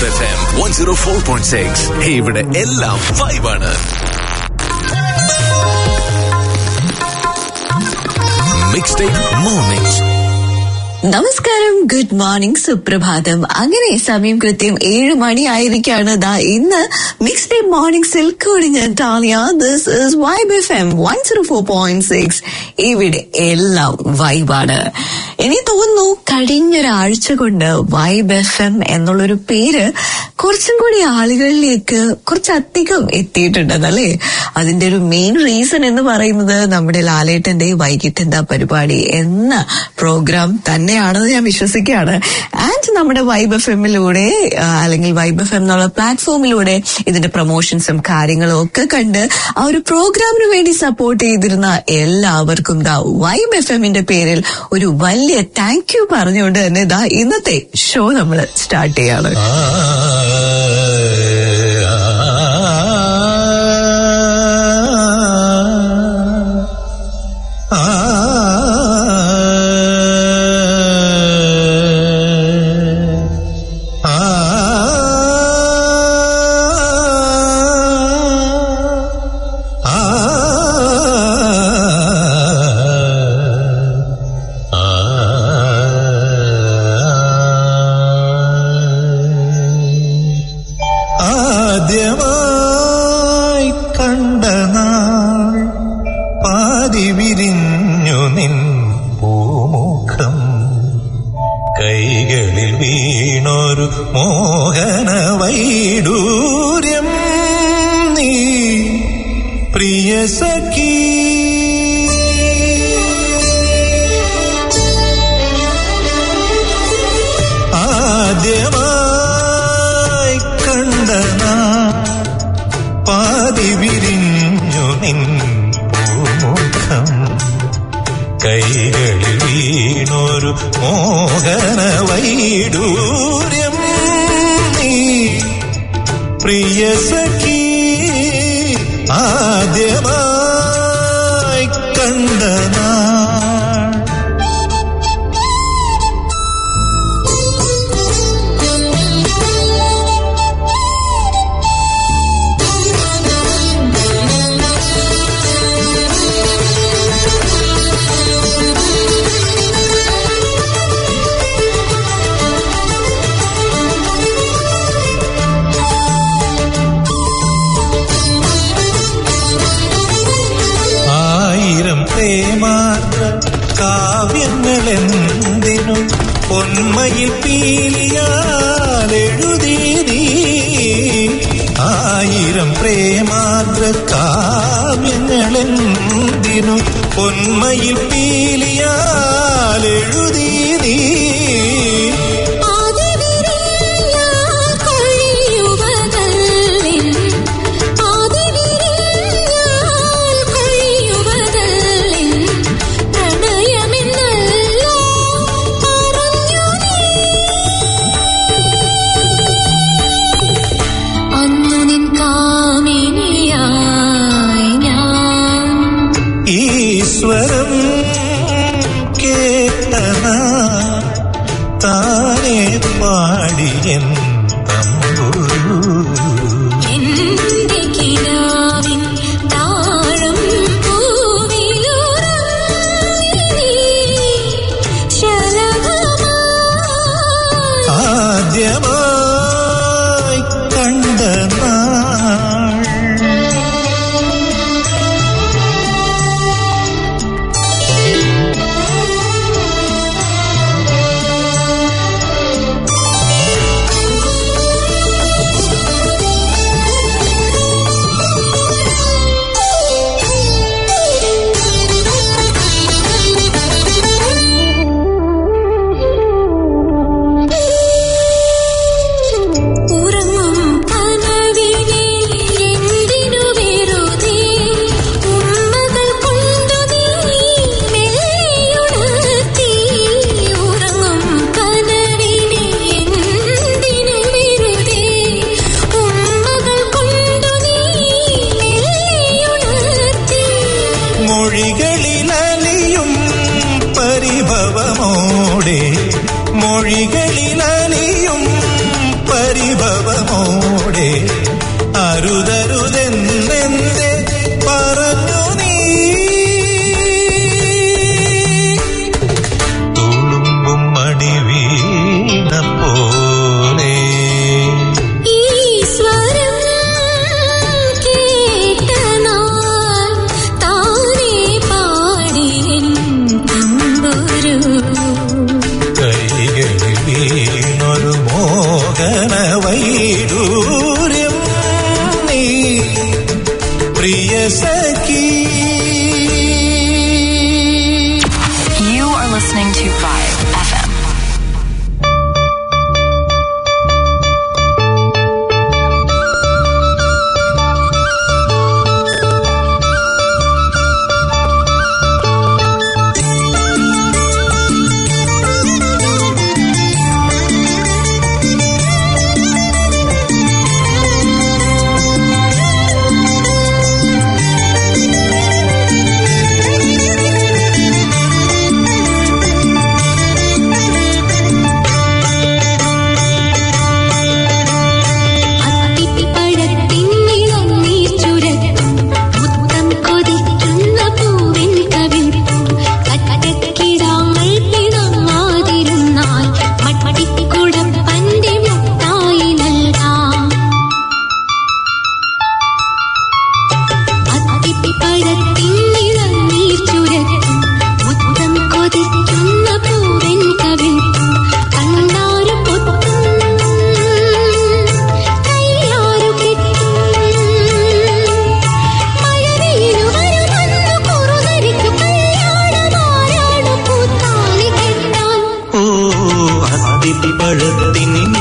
Vibe F M one zero four point six ഇവിടെ എല്ലാം വൈബാണ് മിക്സ് ടൈപ്പ് മോർണിംഗ് നമസ്കാരം ഗുഡ് മോർണിംഗ് സുപ്രഭാതം അങ്ങനെ സമയം കൃത്യം ഏഴ് മണി ആയിരിക്കാണ് ദാ ഇന്ന് മിക്സ് ഡേ മോർണിംഗ് സിൽക്കോട് ഞാൻ Talia this is Vibe F M one zero four point six ഇവിടെ എല്ലാം വൈബാണ് ഇനി തോന്നുന്നു കഴിഞ്ഞൊരാഴ്ച കൊണ്ട് വൈബ് എഫ് എം എന്നുള്ളൊരു പേര് കുറച്ചും കൂടി ആളുകളിലേക്ക് കുറച്ചധികം എത്തിയിട്ടുണ്ടെന്നല്ലേ അതിന്റെ ഒരു മെയിൻ റീസൺ എന്ന് പറയുന്നത് നമ്മുടെ ലാലേട്ടന്റെ വൈകിട്ട് എന്താ പരിപാടി എന്ന പ്രോഗ്രാം തന്നെയാണെന്ന് ഞാൻ വിശ്വസിക്കുകയാണ് ആൻഡ് നമ്മുടെ വൈബ് എഫ് എമ്മിലൂടെ അല്ലെങ്കിൽ വൈബ് എഫ് എം എന്നുള്ള പ്ലാറ്റ്ഫോമിലൂടെ ഇതിന്റെ പ്രൊമോഷൻസും കാര്യങ്ങളും ഒക്കെ കണ്ട് ആ ഒരു പ്രോഗ്രാമിന് വേണ്ടി സപ്പോർട്ട് ചെയ്തിരുന്ന എല്ലാവർക്കും ദാ വൈബ് എഫ് എമ്മിന്റെ പേരിൽ ഒരു വലിയ താങ്ക് യു പറഞ്ഞുകൊണ്ട് തന്നെ ദാ ഇന്നത്തെ ഷോ നമ്മൾ സ്റ്റാർട്ട് ചെയ്യാണ് ആദ്യമായി കണ്ട നാൾ പാതി വിരിഞ്ഞു നിൻ പൂമുഖം കൈകളിൽ വീണൊരു മോഹന വൈഡൂര്യം നീ പ്രിയ സഖീ ആദ്യമായി കണ്ട നാൾ പാതി വിരിഞ്ഞു നിൻ പൂമുഖം കൈകളിൽ വീണൊരു മോഹന വൈഡൂര്യം നീ പ്രിയ സഖീ ആദ്യമായി കണ്ട നാൾ ആയിരം പ്രേമാർദ്ര കാവ്യങ്ങളെന്തിനു പൊന്മയിൽ പീലിയാലെഴുതി നീ ആയിരം പ്രേമാർദ്ര കാവ്യങ്ങളെന്തിനു പൊന്മയിൽ പീലിയാലെഴുതി നീ അന്നു നിൻ കാമിനിയായി ഞാൻ ഈശ്വരം കേട്ടന താനെ പാടിയൻ തമ്പുരു എന്റെ കിനാവിൻ താളം പൂവിലുറങ്ങി ശലഭമായി ആദ്യമായി കണ്ട നാൾ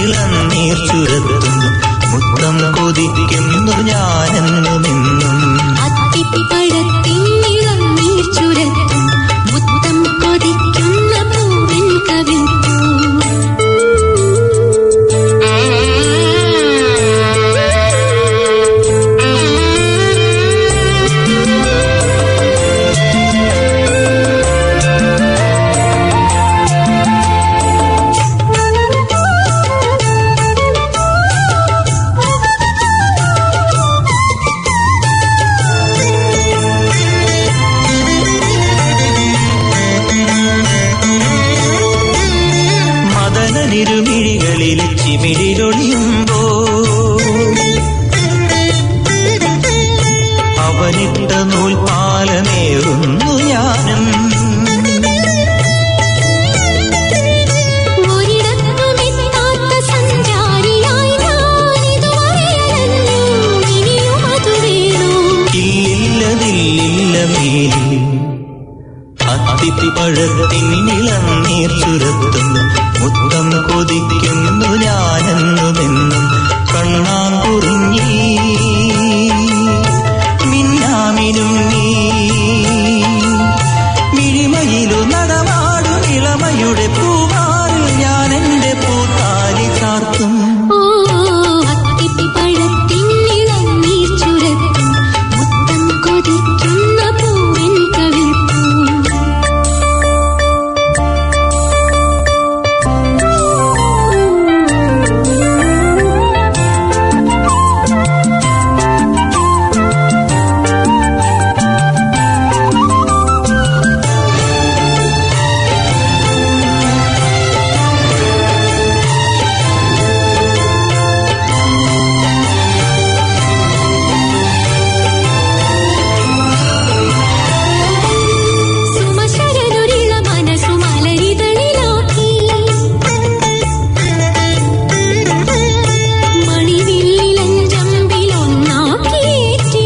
ഇളനീർ ചുരത്തും മുത്തം കൊതിക്കുന്നു ഞാനെന്നു നിന്നും അത്തിപ്പഴത്തിന്നിളം നീർ ചുരത്തും മുത്തം കൊതിക്കുന്ന പൂവിൻ കവിൾപ്പൂ മദനനിരുമിഴികളിൽ ചിമിഴിലൊളിയുമ്പോ അവനിട്ട നൂൽപാലമേറുന്നു ഞാനും ഒരിടത്തുമെത്താത്ത സഞ്ചാരിയായി ഞാനിതുവരെയലഞ്ഞു ഇനിയും അതു വേണോ ഇല്ലതില്ല മേലിൽ അത്തിപ്പഴത്തിൻ ഇളനീർ ചുരത്തും മുത്തം കൊതിക്കുന്നു ഞാനെന്നു നിന്നും കണ്ണാൻ കുറിഞ്ഞി മിന്നാമിനും നീ മിഴിമയിലു നടമാടും ഇളമയുടെ പൂവാറിൽ ഞാൻ എന്റെ പൂത്താലി ചാർത്തും ഓ അത്തിപ്പഴത്തിന്നിളം നീർ ചുരത്തും മുത്തം കൊതിക്കുന്ന പൂവിൻ കവിൾപ്പൂ സുമശരനൊരിള മനസ്സു മലരിതളിലാക്കി മണിവില്ലിലഞ്ചമ്പിലൊന്നാക്കിയേറ്റി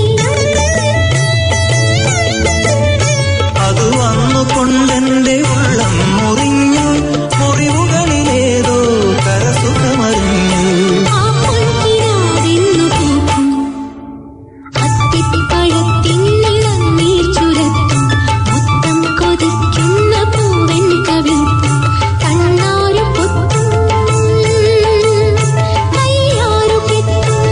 അത് വന്നു കൊണ്ടെന്റെ ഉള്ളം മുറിഞ്ഞു മുറിവുകളിലേതോ കരസുഖമറിഞ്ഞു ആ പൊൻകിനാവിന്നു പൂക്കും അത്തിപ്പഴത്തിന്നിളം നീർ ചുരത്തും മുത്തം കൊതിക്കുന്ന പൂവൻ കവിൾപ്പൂ കണ്ണാരു പൊത്തും കയ്യാരു പെത്തും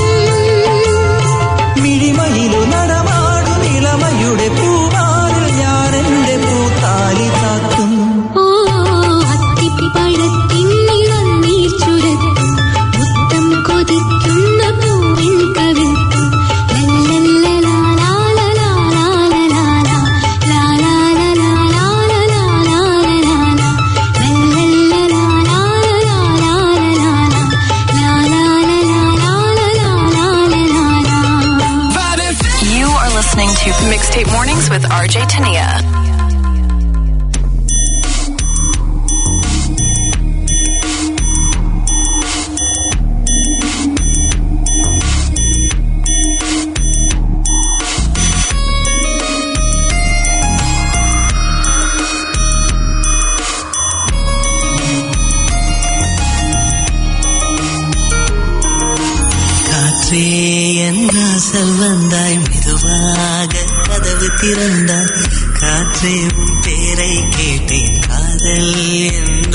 മിഴിമയിലു നടമാടും ഇളമയുടെ പൂവാറിൽ ഞാൻ എന്റെ പൂത്താലി ചാത്തും ഓ അത്തിപ്പഴത്തിന്നിളം നീർ ചുരത്തും മുത്തം കൊതിക്കുന്ന പൂവിൻ കവിൾപ്പൂ You are listening to Mixtape Mornings with RJ Tania. காற்றே என் வாசல் வந்தாய் மெதுவாக கதவு திறந்தாய் காற்றே உன் பேரை கேட்டேன் காதல் என்ற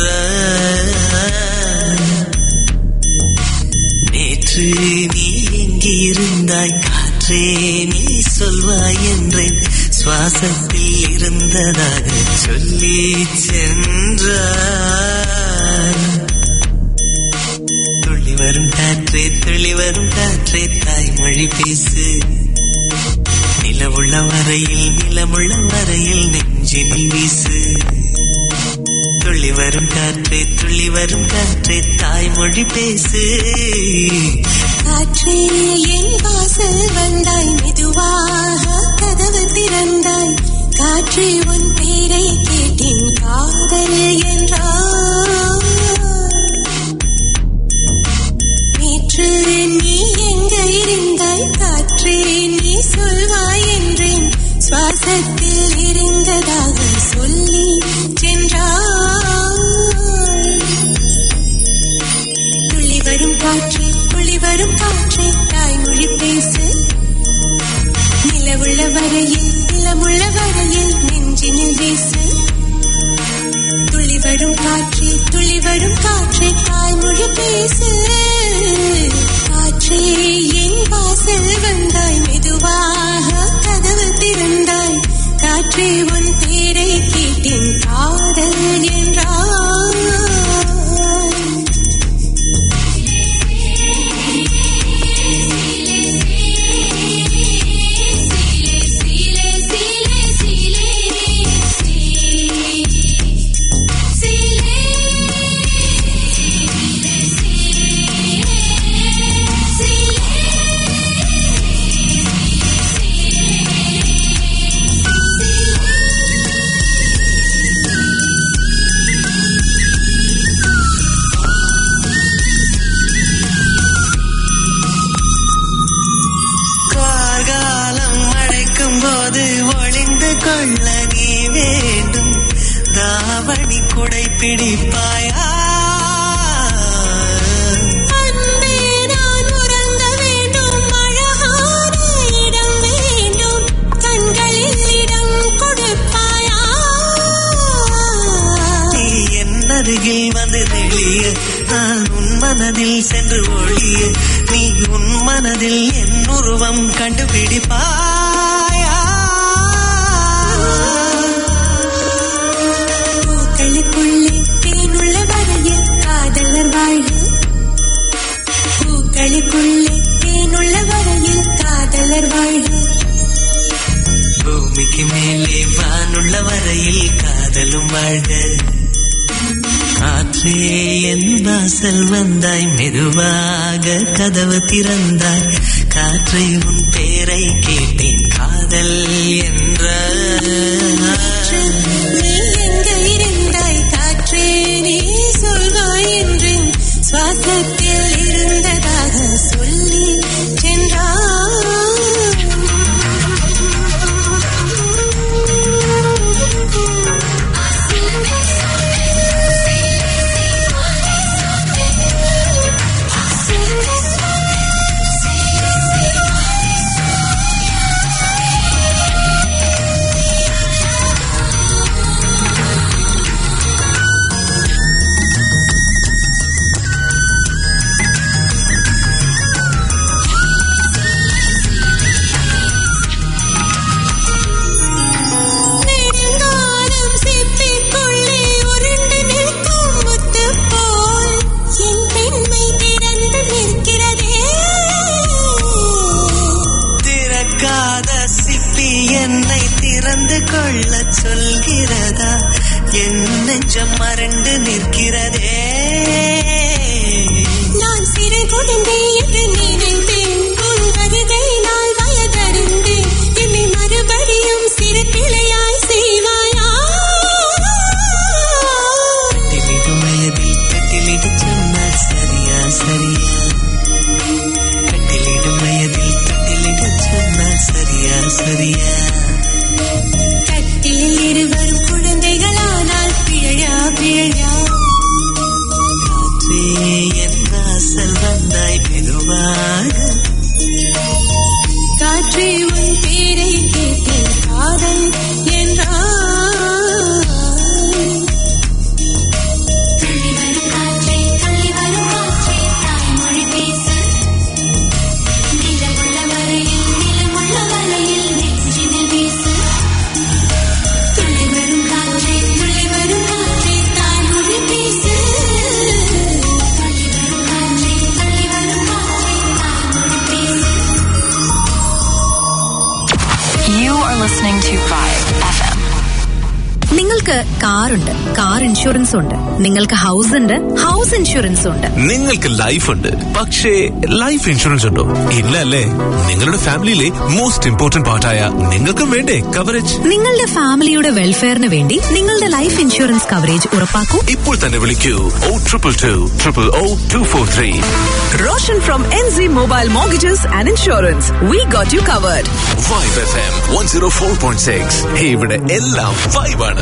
நேற்று நீ எங்கே இருந்தாய் காற்றே நீ சொல்வாய் என்றேன் சுவாசத்தில் இருந்ததாக சொல்லி சென்றாய் துள்ளி வரும் காற்றே துள்ளி வரும் காற்றே தாய்மொழி பேசு நிலவுள்ள வரையில் நிலமுள்ள வரையில் நெஞ்சினில் வீசு துள்ளி வரும் காற்றே துள்ளி வரும் காற்றே தாய்மொழி பேசு காற்றே என் வாசல் வந்தாய் மெதுவாக கதவு திறந்தாய் காற்றே உன் பேரை கேட்டேன் காதல் என்றாய் நேற்று நீ எங்க இருந்தாய் காற்றே நீ சொல்வாய் என்றேன் சுவாசத்தில் இருந்ததாக சொல்லி சென்றாய் கொடை பிடிப்பாயா அன்பே நான் உறங்க வேண்டும் அழகான இடம் வேண்டும் கண்களில் இடம் கொடுப்பாயா நீ என் அருகில் வந்து நெளிய நான் உன் மனதில் சென்று ஒழிய நீ உன் மனதில் என் உருவம் கண்டுபிடிப்பாயா பூக்களுக்குள்ளே தேனுள்ள வரையில் காதலர் வாழ்வு பூக்களுக்குள்ளே தேனுள்ள வரையில் காதலர் வாழ்வு பூமிக்கு மேலே வானுள்ள வரையில் காதலும் வாழ்க காற்றே என் வாசல் வந்தாய் மெதுவாக கதவு திறந்தாய் காற்றை உன் பேரை கேட்டேன் காதல் என்ற நீ எங்க இருந்தாய் காற்றே நீ சொல்வாய் என்று சுவாசத்தில் இருந்ததாக சொல்லி நெடுங்காலம் சிப்பிக்குள்ளே உருண்டு நிற்கும் முத்து போல் என் பெண்மை திறந்து நிற்கிறதே திறக்காத சிப்பி என்னை திறந்து கொள்ள சொல்கிறதா என் நெஞ்சம் மறண்டு நிற்கிறதே நான் சிறு குழந்தை என்று நினைத்தேன் உன் வருகை நாள் வயதறிந்தேன் என்னை மறுபடியும் சிறு பிள்ளையாய் செய்வாயா கட்டிலிடும் வயதில் கட்டிலிடு சொன்னால் சரியா சரியா கட்டிலிடும் வயதில் கட்டிலிடு சொன்னால் சரியா சரியா கட்டிலில் இருவரும் குழந்தைகளானால் பிழையா பிழையா காற்றே என் வாசல் வந்தாய் மெதுவாக காற்றே உன் பேரை கேட்டேன் காதல் என்றாய் துள்ளி வரும் காற்றே துள்ளி வரும் காற்றே தாய்மொழி பேசு நிலமுள்ள வரையில் நிலமுள்ள வரையில் நெஞ்சினில் வீசு துள்ளி வரும் காற்றே துள்ளி வரும் காற்றே தாய்மொழி பேசு துள்ளி வரும் காற்றே துள்ளி வரும் காற்றே தாய்மொழி பேசு You are listening to Vibe FM. നിങ്ങൾക്ക് കാറുണ്ട് കാർ ഇൻഷുറൻസ് ഉണ്ട് നിങ്ങൾക്ക് ഹൗസ് ഉണ്ട് ഹൗസ് ഇൻഷുറൻസ് ഉണ്ട് നിങ്ങൾക്ക് ലൈഫ് ഉണ്ട് പക്ഷേ ലൈഫ് ഇൻഷുറൻസ് ഉണ്ടോ ഇല്ല അല്ലേ നിങ്ങളുടെ ഫാമിലിയിലെ മോസ്റ്റ് ഇമ്പോർട്ടന്റ് പാർട്ടായ നിങ്ങൾക്കും വേണ്ടേ കവറേജ് നിങ്ങളുടെ ഫാമിലിയുടെ വെൽഫെയറിന് വേണ്ടി നിങ്ങളുടെ ലൈഫ് ഇൻഷുറൻസ് കവറേജ് ഉറപ്പാക്കൂ ഇപ്പോൾ തന്നെ വിളിക്കൂ O triple two triple O two four three Roshan from NZ Mobile Mortgages and Insurance. We got you covered. Vibe F M one zero four point six ഇവിടെ എല്ലാം വൈബാണ്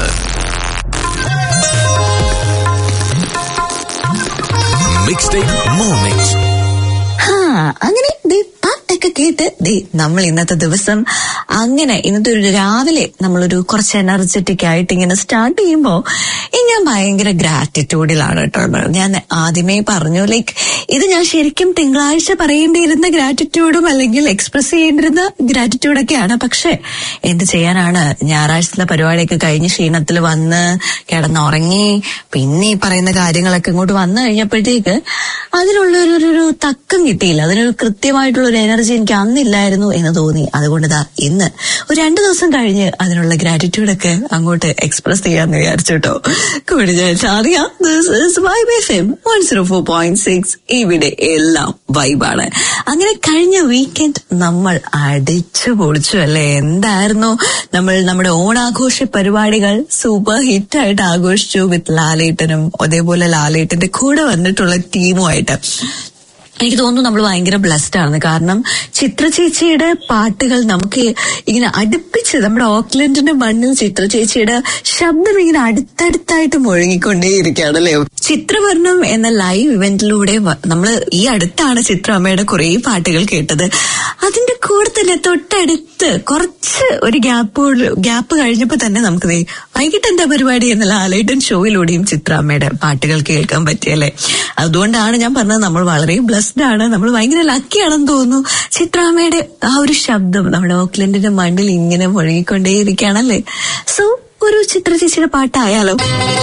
മിക്സ് ടേക്ക് മോർണിംഗ് ഹാ അങ്ങനെ ദേ പാട്ടൊക്കെ കേട്ട് ദേ നമ്മൾ ഇന്നത്തെ ദിവസം അങ്ങനെ ഇന്നത്തെ ഒരു രാവിലെ നമ്മളൊരു കുറച്ച് എനർജറ്റിക് ആയിട്ട് ഇങ്ങനെ സ്റ്റാർട്ട് ചെയ്യുമ്പോ ഈ ഞാൻ ഭയങ്കര ഗ്രാറ്റിറ്റ്യൂഡിലാണ് കേട്ടോ ഉള്ളത്. ഞാൻ ആദ്യമേ പറഞ്ഞു ലൈക്ക് ഇത് ഞാൻ ശരിക്കും തിങ്കളാഴ്ച പറയേണ്ടിയിരുന്ന ഗ്രാറ്റിറ്റ്യൂഡും അല്ലെങ്കിൽ എക്സ്പ്രസ് ചെയ്യേണ്ടിരുന്ന ഗ്രാറ്റിറ്റ്യൂഡൊക്കെയാണ് പക്ഷെ എന്ത് ചെയ്യാനാണ് ഞായറാഴ്ചത്തെ പരിപാടിയൊക്കെ കഴിഞ്ഞ് ക്ഷീണത്തിൽ വന്ന് കിടന്നുറങ്ങി പിന്നെ ഈ പറയുന്ന കാര്യങ്ങളൊക്കെ ഇങ്ങോട്ട് വന്നു കഴിഞ്ഞപ്പോഴത്തേക്ക് അതിനുള്ള ഒരു ഒരു- ഒരു തക്കം കിട്ടിയില്ല അതിനൊരു കൃത്യമായിട്ടുള്ള ഒരു എനർജി എനിക്ക് അന്നില്ലായിരുന്നു എന്ന് തോന്നി അതുകൊണ്ട് ദാ ഇന്ന് ഒരു രണ്ടു ദിവസം കഴിഞ്ഞ് അതിനുള്ള ഗ്രാറ്റിറ്റ്യൂഡ് ഒക്കെ അങ്ങോട്ട് എക്സ്പ്രസ് ചെയ്യാന്ന് വിചാരിച്ചു കേട്ടോ കൂടി ഞാൻ അറിയാം this is Vibe F M one zero four point six ഇവിടെ എല്ലാം വൈബാണ് അങ്ങനെ കഴിഞ്ഞ വീക്കെൻഡ് നമ്മൾ അടിച്ചു പൊളിച്ചു അല്ലേ എന്തായിരുന്നു നമ്മൾ നമ്മുടെ ഓണാഘോഷ പരിപാടികൾ സൂപ്പർ ഹിറ്റ് ആയിട്ട് ആഘോഷിച്ചു വിത്ത് ലാലേട്ടനും അതേപോലെ ലാലേട്ടന്റെ കൂടെ വന്നിട്ടുള്ള ടീമുമായിട്ട് എനിക്ക് തോന്നുന്നു നമ്മൾ ഭയങ്കര ബ്ലെസ്ഡ് ആണ് കാരണം ചിത്ര ചേച്ചിയുടെ പാട്ടുകൾ നമുക്ക് ഇങ്ങനെ അടുപ്പിച്ച് നമ്മുടെ ഓക്ലൻഡിന്റെ മണ്ണിൽ ചിത്ര ചേച്ചിയുടെ ശബ്ദം ഇങ്ങനെ അടുത്തടുത്തായിട്ട് മുഴങ്ങിക്കൊണ്ടേയിരിക്കുകയാണ് അല്ലേ ചിത്രവർണ്ണം എന്ന ലൈവ് ഇവന്റിലൂടെ നമ്മൾ ഈ അടുത്താണ് ചിത്ര അമ്മയുടെ കുറെ പാട്ടുകൾ കേട്ടത് അതിന്റെ കൂടെ തന്നെ തൊട്ടടുത്ത് കുറച്ച് ഒരു ഗ്യാപ്പ് ഗ്യാപ്പ് കഴിഞ്ഞപ്പോ തന്നെ നമുക്ക് ദേ വൈകിട്ട് എന്താ പരിപാടി എന്നുള്ള ആലൈറ്റൻ ഷോയിലൂടെയും ചിത്ര അമ്മയുടെ പാട്ടുകൾ കേൾക്കാൻ പറ്റിയല്ലേ അതുകൊണ്ടാണ് ഞാൻ പറഞ്ഞത് നമ്മൾ വളരെ ബ്ലസ്ഡ് ആണ് നമ്മൾ ഭയങ്കര ലക്കിയാണെന്ന് തോന്നുന്നു ചിത്രാമ്മയുടെ ആ ഒരു ശബ്ദം നമ്മുടെ ഓക്ലൻഡിന്റെ മണ്ണിൽ ഇങ്ങനെ മുഴങ്ങിക്കൊണ്ടേയിരിക്കുകയാണല്ലേ സോ ഒരു ചിത്ര ചേച്ചിയുടെ പാട്ടായാലോ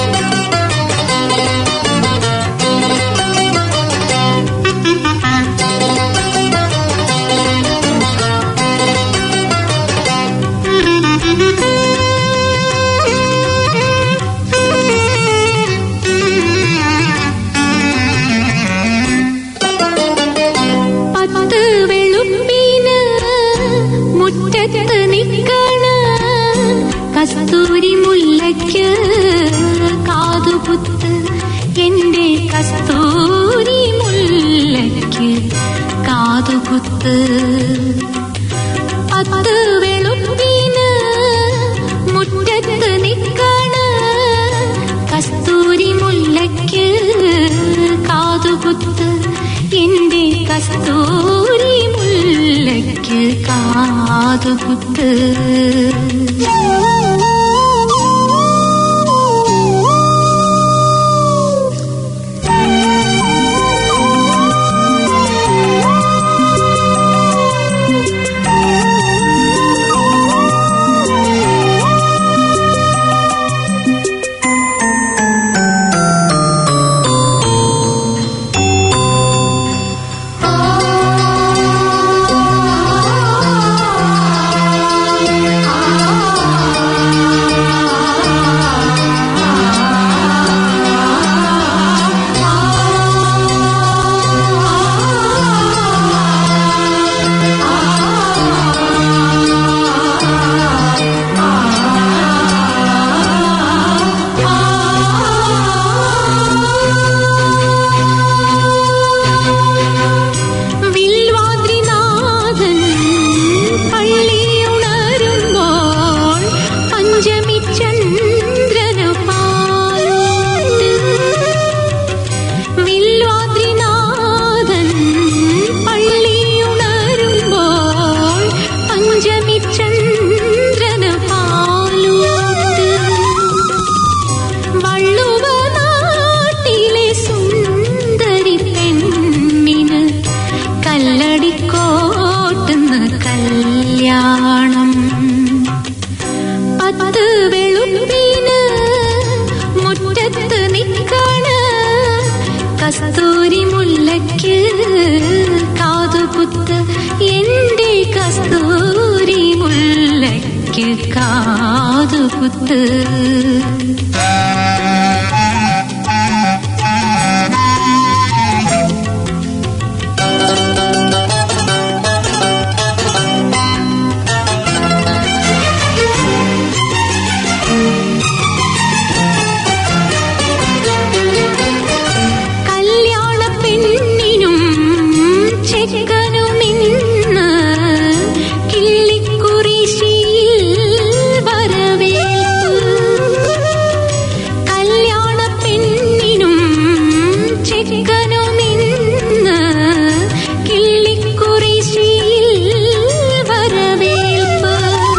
പത്ത് വെളുപ്പിന് മുറ്റത്ത് നിക്കണ കസ്തൂരി മുല്ലയ്ക്ക് കാതുകുത്ത് എന്റെ കസ്തൂരി മുല്ലയ്ക്ക് കാതുകുത്ത് പത്ത് വെളുപ്പിന് മുറ്റത്ത് നിക്കണ കസ്തൂരി മുല്ലയ്ക്ക് കാതുകുത്ത് എന്റെ കസ്തൂരി മുല്ലയ്ക്ക് കാതുകുത്ത് വിൽവാദ്രിനാഥൻ പള്ളിയുണരുമ്പോൾ പഞ്ചമി ചന്ദ്രനു പാലോട്ട് വിൽവാദ്രിനാഥൻ പള്ളിയുണരുമ്പോൾ പഞ്ചമി ചന്ദ്രനു പാലോട്ട് വള്ളുവ നാട്ടിലെ സുന്ദരി പെണ്ണിന് കല്ലടിക്കോട്ടുന്ന കല്യാണം പത്ത് വെളുപ്പിന് മുറ്റത്ത് നിക്കണ കസ്തൂരി മുല്ലയ്ക്ക് കാതുകുത്ത് എന്റെ കസ്തൂരി മുല്ലയ്ക്ക് കാതുകുത്ത് കല്യാണ പെണ്ണിനും ചെക്കനും ഇന്ന് കിള്ളിക്കുറിശിയിൽ വരവേൽപ്പ് കല്യാണ പെണ്ണിനും ചെക്കനും ഇന്ന് കിള്ളിക്കുറിശിയിൽ വരവേൽപ്പ്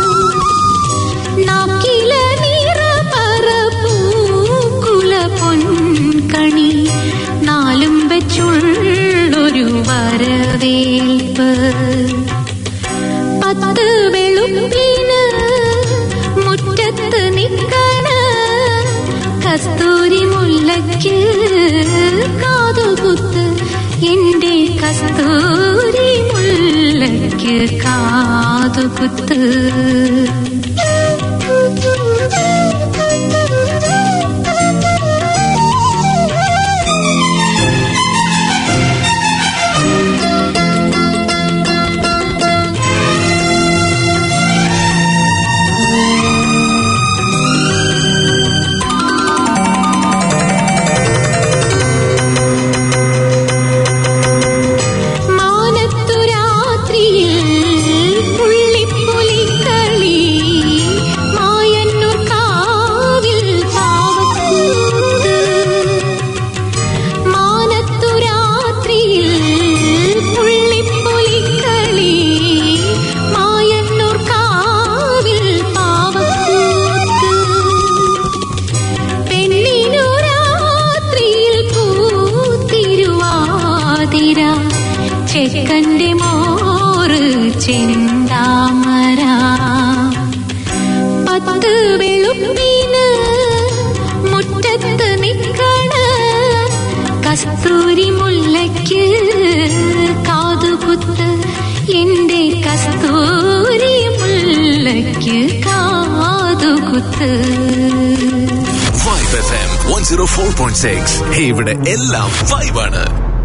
നാക്കില നിറപറ പൂക്കുല പൊൻകണി നാലും വെച്ചുള്ളൊരു വരവേൽപ്പ് പത്ത് വെളുപ്പിന് മുറ്റത്ത് നിക്കണ കസ്തൂരി മുല്ലയ്ക്ക് കാതുകുത്ത് എന്റെ കസ്തൂരി മുല്ലയ്ക്ക് കാതുകുത്ത് ചെക്കന്റെ മോറ് ചെന്താമര പത്ത് വെളുപ്പിന് മുറ്റത്ത് നിൽക്കണ കസ്തൂരി മുല്ലയ്ക്ക് കാതുകുത്ത് എന്റെ കസ്തൂരി മുല്ലയ്ക്ക് കാതുകുത്ത് Vibe F M one zero four point six ഇവിടെ എല്ലാം വൈബാണ്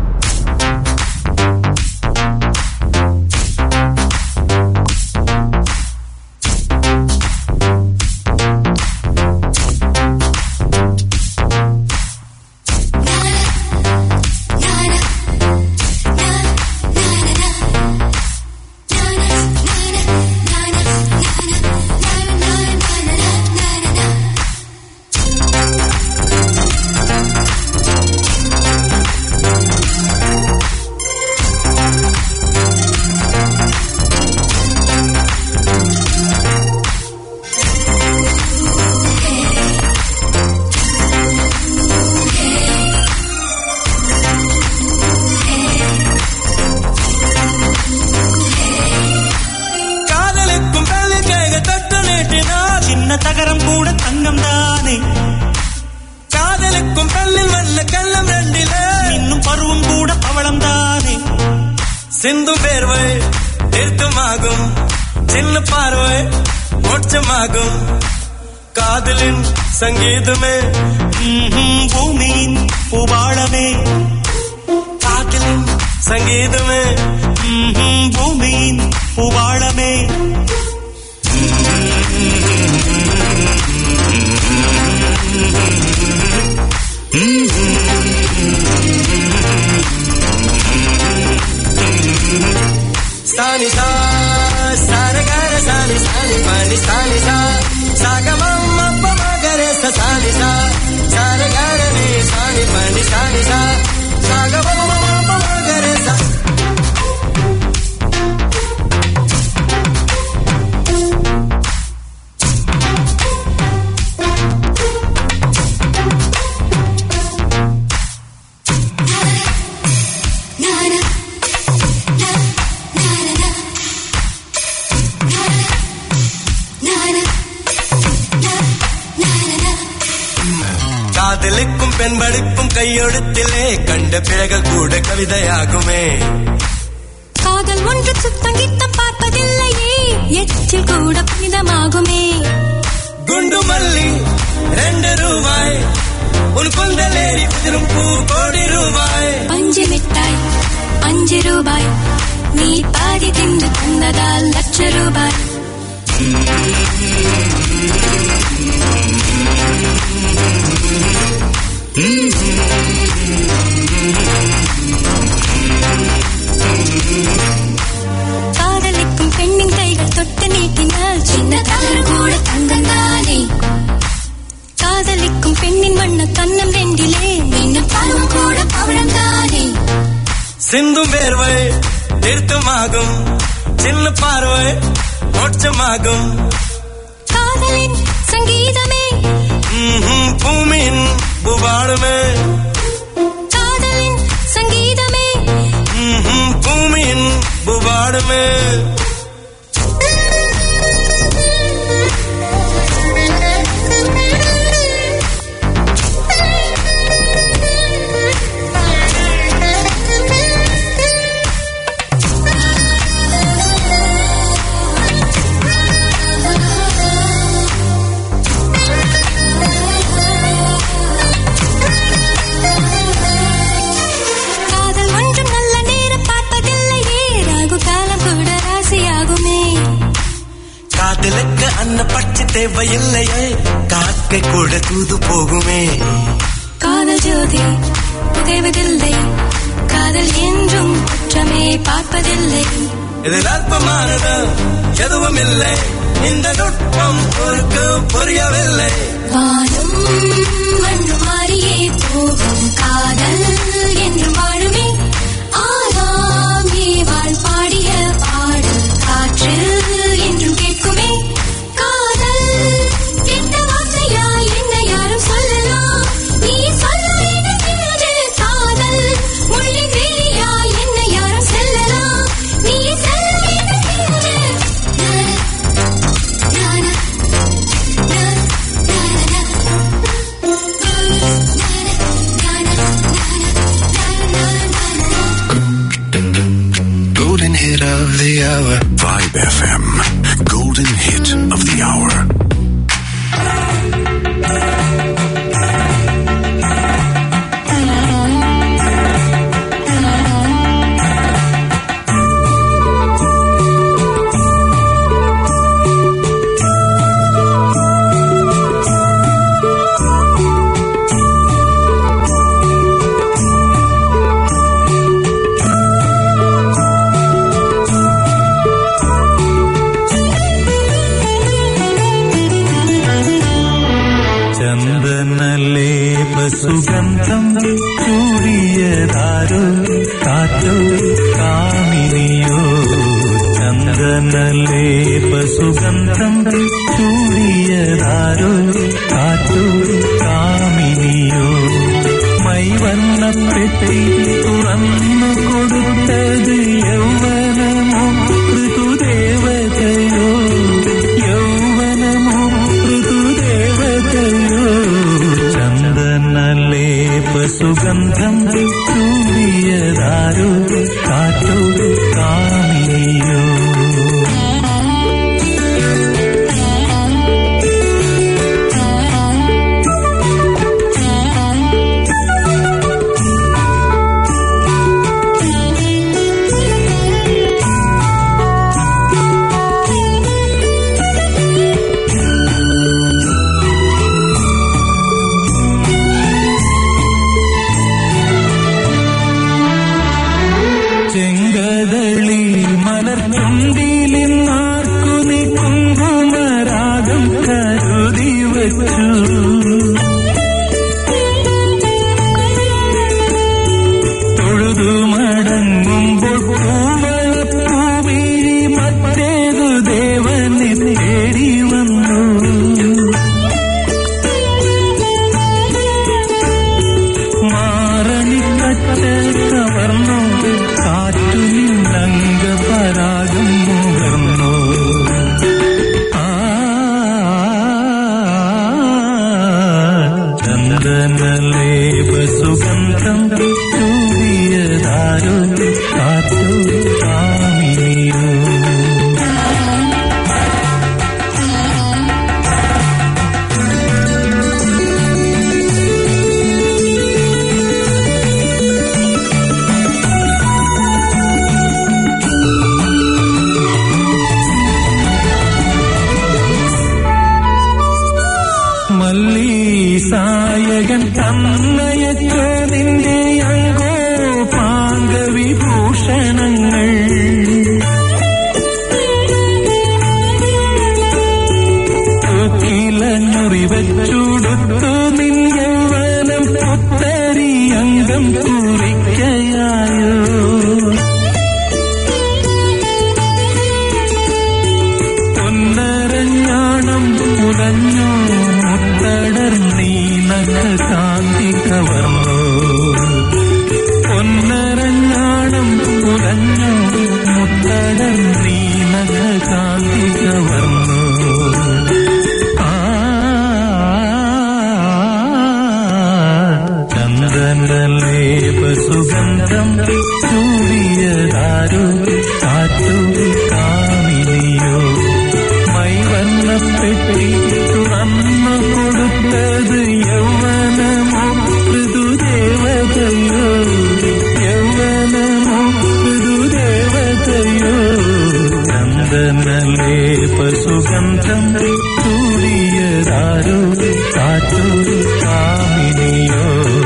காதலுக்கும் பெல்லுக்கேக தொட்டு நீட்டினால் சின்ன தகரம் கூட தங்கம் தானே காதலுக்கும் பெல்லில் வல்ல கள்ளம் ரெண்டில இன்னும் பருவம் கூட பவளம் தானே சிந்தும் பேர்வை தீர்க்கமாகும் சின்ன பார்வை மோட்சமாகும் காதலின் சங்கீதமே ம்ஹும், பூமியின் பூபாளமே காதலின் சங்கீதமே ம்ஹும், பூமியின் பூபாளமே సాని సా సారగార సాని సాని పాని సాని సా సాగమమ్మ పమగరే స సాని సా సారగార నే సాని పాని సాని సా సాగమమ్మ పమగరే స காதலுக்கும் பெண்படுக்கும் கையெழுத்திலே கண்ட பிழைகள் கூட கவிதையாகுமே காதல் ஒன்று சுத்தங்கித்தம் பார்ப்பதில்லையே எச்சில் கூட புனிதமாகுமே குண்டு மல்லி ரெண்டு ரூபாய் உன் கொந்தலேறி உதிரும் பூ கோடி ரூபாய் பஞ்சு மிட்டாய் அஞ்சு ரூபாய் நீ பாதி தின்று தந்ததால் லட்ச ரூபாய் காதலிக்கும் பெண்ணின் கைகள் தொட்டு நீட்டினால் சின்ன தவறு கூட தங்கம் தானே காதலிக்கும் பெண்ணின் வண்ண கண்ணம் ரெண்டிலே இன்னும் பருவம் கூட பவளம் தானே சிந்தும் வேர்வை தீர்த்தமாகும் சின்ன பார்வை மோட்சமாகும் காதலின் சங்கீதமே ம்ஹும், பூமியின் புவாடுமே காதலின் சங்கீதமே ம்ஹும், பூமியின் புவாடுமே காதல் ஒன்றும் நல்ல நேரம் பார்ப்பதில்லையே ராகு காலம் கூட ராசியாகுமே காதலுக்கு அன்ன பட்சி தேவையில்லையே காக்கை கூட தூது போகுமே காதல் ஜோதி புகைவதில்லை காதல் என்றும் குற்றமே பார்ப்பதில்லை இதில் அல்பமானது எதுவும் இல்லை இந்த நுட்பம் பொறுக்கு புரியவில்லை வானும் மண்ணு மாறியே போகும் காதல் என்றும் வாழுமே ஆதாம் ஏவாள் பாடிய பாடல் காற்று என்றும் கேட்குமே காதல் கெட்ட வார்த்தையா என்ன யாரும் சொல்லலாம் நீ சொல்ல வேண்டும் காதல் மொழி வேலியா என்ன யாரும் செல்லலாம் the hour. Vibe FM, golden hit of the hour. ചന്ദനലേപസുഗന്ധം ചൂടിയതാരോ കാറ്റോ കാമിനിയോ ചന്ദനലേപസുഗന്ധം ചൂടിയതാരോ കാറ്റോ കാമിനിയോ മൈവണ്ണപ്പെട്ടി തുറന്നു കൊടുത്തത് യൗവനമോ ഋതുദേവതയോ യൗവനമോ ഋതുദേവതയോ ചന്ദനലേപസുഗന്ധം ചൂടിയതാരോ കാറ്റോ കാമിനിയോ ചെങ്കതളി മലർച്ചുണ്ടിലിന്നാർക്കു നീ കുങ്കുമരാഗം കരുതി വച്ചു തൊഴുതു മടങ്ങുമ്പോൾ പൂവളപ്പൂവി മറ്റേതു ദേവനെ തേടി വന്നു മാറണിക്കച്ച കവർന്നു കാറ്റു നിന്നംഗ പരാഗം മുകർന്നു ആ ചന്ദനലേപ സുഗന്ധം ചൂടിയതാരോ കാറ്റു കാമിനിയോ മല്ലീസായകൻ തന്നയച്ചോ നിന്റെ അങ്കോ പാങ്കവിഭൂഷണങ്ങൾ മുറിവച്ചൂടുത്തു നിൻ യൗവനം പുത്തരി അംഗം കുറിക്കയായോ പൊന്നരഞ്ഞാണം മുലഞ്ഞു മുത്തടർ നീനക കാന്തി കവർന്നു പൊന്നരഞ്ഞാണം മുലഞ്ഞു മുത്തടർ നീനക കാന്തി കവർന്നു ആ ചന്ദനലേപ സുഗന്ധം ചൂടിയതാരോ കാറ്റു കാമിനിയോ മൈവണ്ണപ്പെട്ടി തുറന്നു കൊടുത്തത് യൗവനമോ ഋതുദേവതയോ യൗവനമോ ഋതുദേവതയോ ചന്ദനലേപ സുഗന്ധം ചൂടിയതാരോ കാറ്റു കാമിനിയോ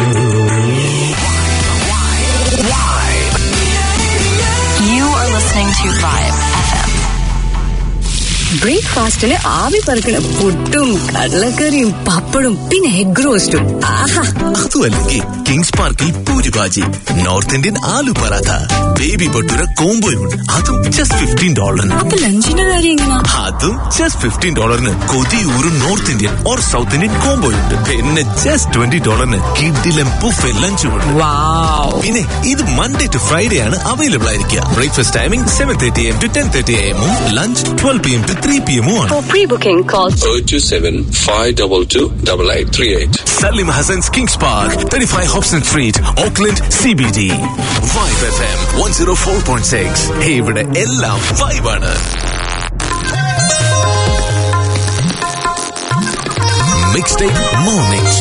You are listening to Vibe FM. ബ്രേക്ക്ഫാസ്റ്റില് ആവി പറക്കണ പുട്ടും കടലക്കറിയും പപ്പടും പിന്നെ എഗ് റോസ്റ്റും ആഹാ അതുമല്ലെങ്കിൽ കിങ്സ് പാർക്കിൽ പൂരിഭാജി നോർത്ത് ഇന്ത്യൻ ആലു പറാത്ത ബേബി ഭട്ടൂര കോംബോയുണ്ട് അതും ജസ്റ്റ് ഫിഫ്റ്റീൻ ഡോളറിന് അപ്പൊ ലഞ്ചിന്റെ കാര്യം എങ്ങനാ അതും ജസ്റ്റ് ഫിഫ്റ്റീൻ ഡോളറിന് കൊതിയൂറും North Indian or South Indian കോംബോയുണ്ട് പിന്നെ ജസ്റ്റ് ട്വന്റി ഡോളറിന് കിഡിലും ബുഫെ ലഞ്ചും ഉണ്ട് പിന്നെ ഇത് മൺഡേ ടു ഫ്രൈഡേ ആണ് അവൈലബിൾ ആയിരിക്കുക breakfast timing seven thirty M to ten thirty എമ്മും lunch twelve P M to three P എമ്മും ആണ് For pre-booking, call 027 522 8838. Salim Hassan's Kings Park, 35 Hobson Street, Auckland, CBD. Vibe FM 104.6. Hey, ഇവിടെ എല്ലാം vibe ആണ്. Mixtape Mornings.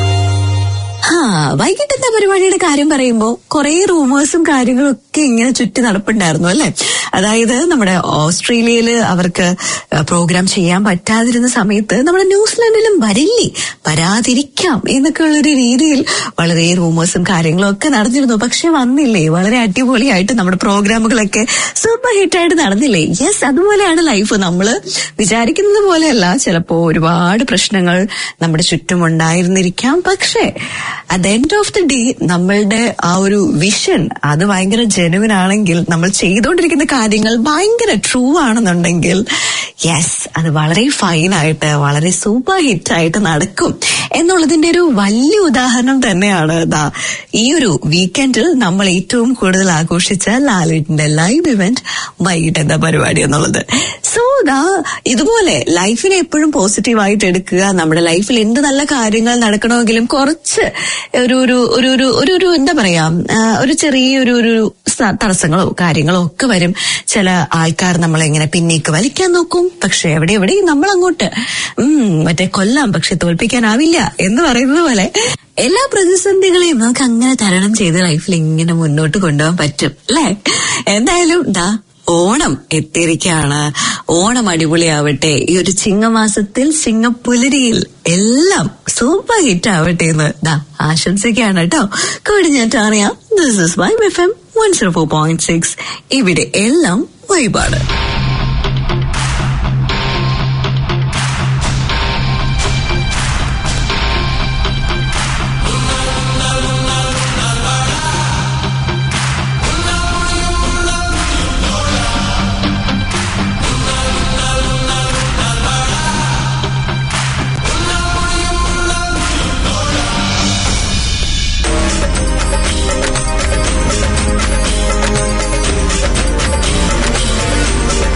ആ വൈകിട്ടത്തെ പരിപാടിയുടെ കാര്യം പറയുമ്പോ കുറെ റൂമേഴ്സും കാര്യങ്ങളും ഒക്കെ ഇങ്ങനെ ചുറ്റി നടപ്പുണ്ടായിരുന്നു അല്ലെ അതായത് നമ്മുടെ ഓസ്ട്രേലിയയില് അവർക്ക് പ്രോഗ്രാം ചെയ്യാൻ പറ്റാതിരുന്ന സമയത്ത് നമ്മുടെ ന്യൂസിലാൻഡിലും വരില്ലേ വരാതിരിക്കാം എന്നൊക്കെ ഉള്ളൊരു രീതിയിൽ വളരെ റൂമേഴ്സും കാര്യങ്ങളും ഒക്കെ നടന്നിരുന്നു പക്ഷെ വന്നില്ലേ വളരെ അടിപൊളിയായിട്ട് നമ്മുടെ പ്രോഗ്രാമുകളൊക്കെ സൂപ്പർ ഹിറ്റായിട്ട് നടന്നില്ലേ യെസ് അതുപോലെയാണ് ലൈഫ് നമ്മള് വിചാരിക്കുന്നത് പോലെയല്ല ചിലപ്പോ ഒരുപാട് പ്രശ്നങ്ങൾ നമ്മുടെ ചുറ്റും ഉണ്ടായിരുന്നിരിക്കാം പക്ഷേ at the end of the day നമ്മളുടെ ആ ഒരു വിഷൻ അത് ഭയങ്കര ജെനുവിൻ ആണെങ്കിൽ നമ്മൾ ചെയ്തുകൊണ്ടിരിക്കുന്ന കാര്യങ്ങൾ ഭയങ്കര ട്രൂ ആണെന്നുണ്ടെങ്കിൽ യെസ് അത് വളരെ ഫൈൻ ആയിട്ട് വളരെ സൂപ്പർ ഹിറ്റ് ആയിട്ട് നടക്കും എന്നുള്ളതിന്റെ ഒരു വലിയ ഉദാഹരണം തന്നെയാണ് ദാ ഈ ഒരു വീക്കെൻഡിൽ നമ്മൾ ഏറ്റവും കൂടുതൽ ആഘോഷിച്ച ലാലിറ്റിന്റെ ലൈവ് ഇവന്റ് വൈകിട്ട് എന്താ പരിപാടി എന്നുള്ളത് സോ ദാ ഇതുപോലെ ലൈഫിനെ എപ്പോഴും പോസിറ്റീവായിട്ട് എടുക്കുക നമ്മുടെ ലൈഫിൽ എന്ത് നല്ല കാര്യങ്ങൾ നടക്കണമെങ്കിലും കുറച്ച് ഒരു ഒരു ഒരു ഒരു ഒരു ഒരു എന്താ പറയാ ആ, ഒരു ചെറിയൊരു ഒരു സ- തടസ്സങ്ങളോ കാര്യങ്ങളോ ഒക്കെ വരും ചില ആൾക്കാർ നമ്മളെ ഇങ്ങനെ പിന്നേക്ക് വലിക്കാൻ നോക്കും പക്ഷെ എവിടെ എവിടെയും നമ്മൾ അങ്ങോട്ട് ഉം മറ്റേ കൊല്ലാം പക്ഷെ തോൽപ്പിക്കാനാവില്ല എന്ന് പറയുന്നത് പോലെ എല്ലാ പ്രതിസന്ധികളെയും നമുക്ക് അങ്ങനെ തരണം ചെയ്ത് ലൈഫിൽ ഇങ്ങനെ മുന്നോട്ട് കൊണ്ടുപോകാൻ പറ്റും അല്ലേ എന്തായാലും ദാ ഓണം എത്തിയിരിക്കുകയാണ് ഓണം അടിപൊളിയാവട്ടെ ഈ ഒരു ചിങ്ങമാസത്തിൽ ചിങ്ങപ്പുലരിയിൽ എല്ലാം സൂപ്പർ ഹിറ്റ് ആവട്ടെ എന്ന് ദാ ആശംസിക്കുകയാണ് കേട്ടോ കൂടി ഞാൻ അറിയാം this is Vibe F M one zero four point six ഇവിടെ എല്ലാം വൈബാണ് ും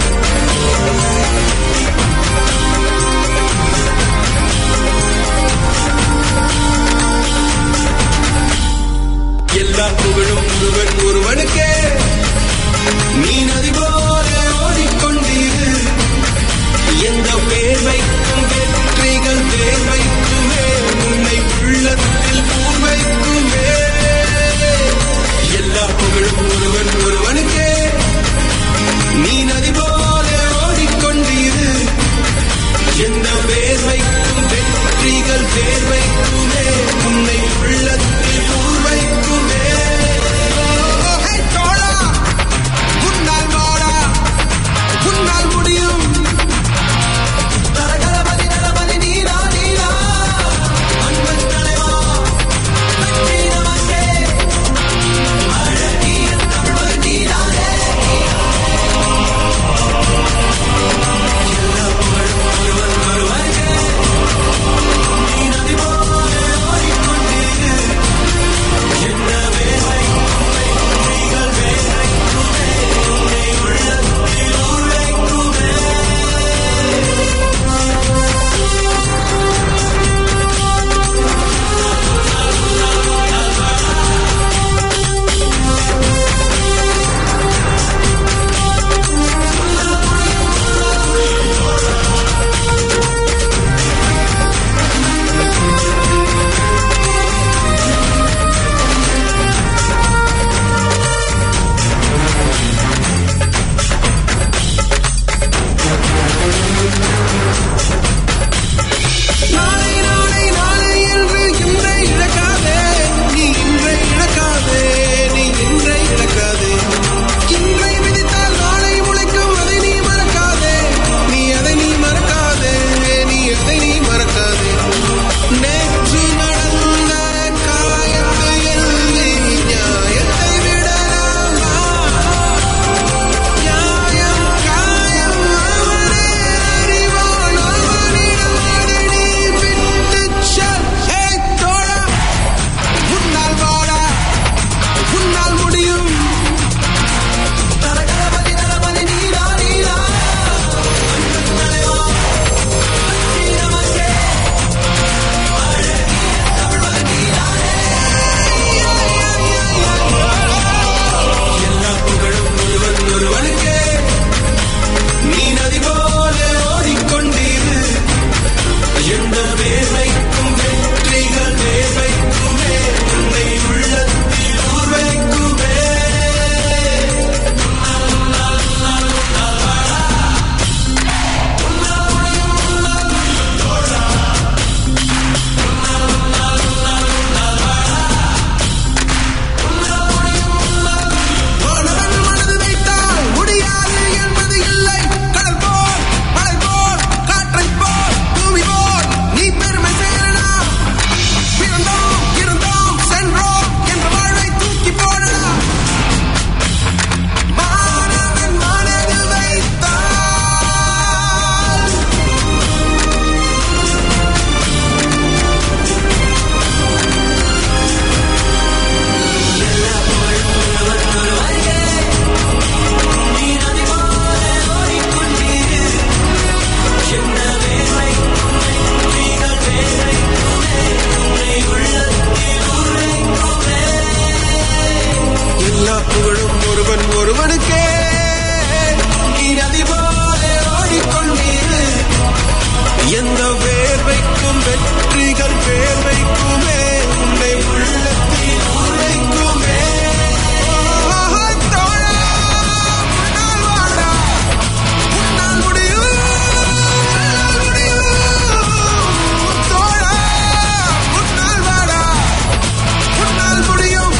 ஒருவனுக்கே நீ நதி போல ஓடிக்கொண்டீரு எந்த வேர்வைக்கும் வெற்றிகள் வேர்வைக்குமே உன்னை உள்ளத்தில் உரைக்குமே ஆஹா, தோழா, உன்னால் வாடா, உன்னால் முடியும், உன்னால் முடியும். தோழா, உன்னால் வாடா, உன்னால் முடியும்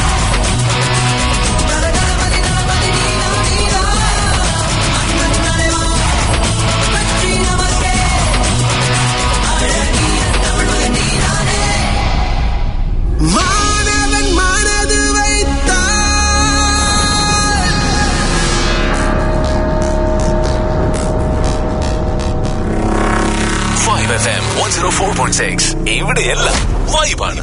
மாணவன் மனது வைத்தால் 5 FM 104.6 ഇവിടെയെല്ലാം വൈബാണ്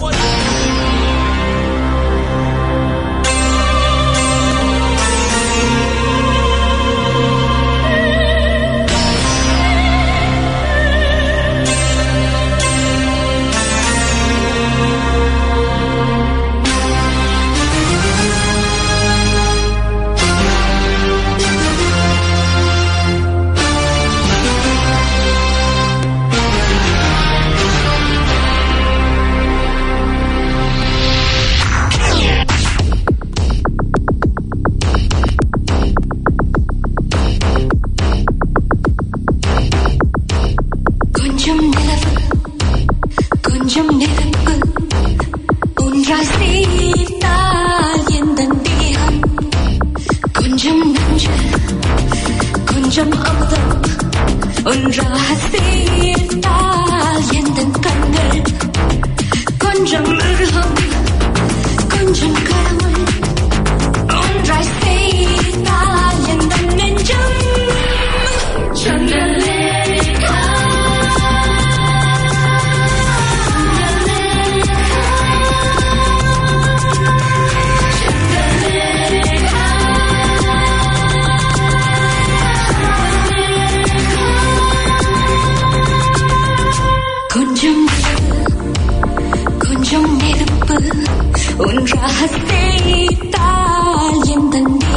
கொஞ்சம் நிலவு கொஞ்சம் நெருப்பு ஒன்றாய் சேர்த்தால் எந்த தேகம் கொஞ்சம் நஞ்சு கொஞ்சம் அமுதம் ஒன்றாக சேர்த்தால் எந்த கண்கள் கொஞ்சம் மிருகம் கொஞ்சம் கடவுள் ஒன்றாய் சேர்த்தால் எந்த நெஞ்சம் சந்திரலேகா கொஞ்சம் நிலவு, கொஞ்சம் நெருப்பு ஒன்றாக சேர்த்தால் எந்த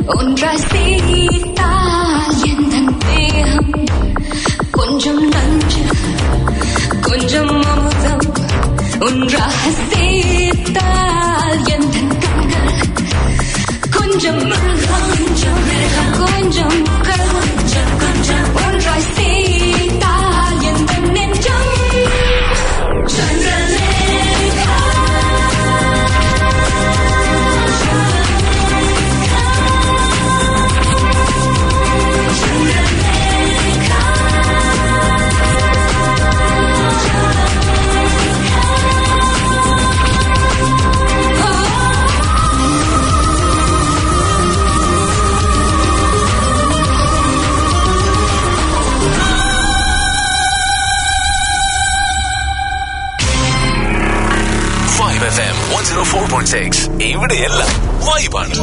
ஒன்றாய் சேர்த்தால் எந்த தேகம் கொஞ்சம் நஞ்சு கொஞ்சம் அமுதம் ஒன்றாக சேர்த்தால் எந்த கண்கள் கொஞ்சம் மிருகம் கொஞ்சம் மிருகம் கொஞ்சம் கொஞ்சம் கொஞ்சம் ஒன்றாய் சேர்த்தால் எந்த நெஞ்சம் Chandralekha Vibe F M one zero four point six ഇവിടെയെല്ലാം വൈബാണ്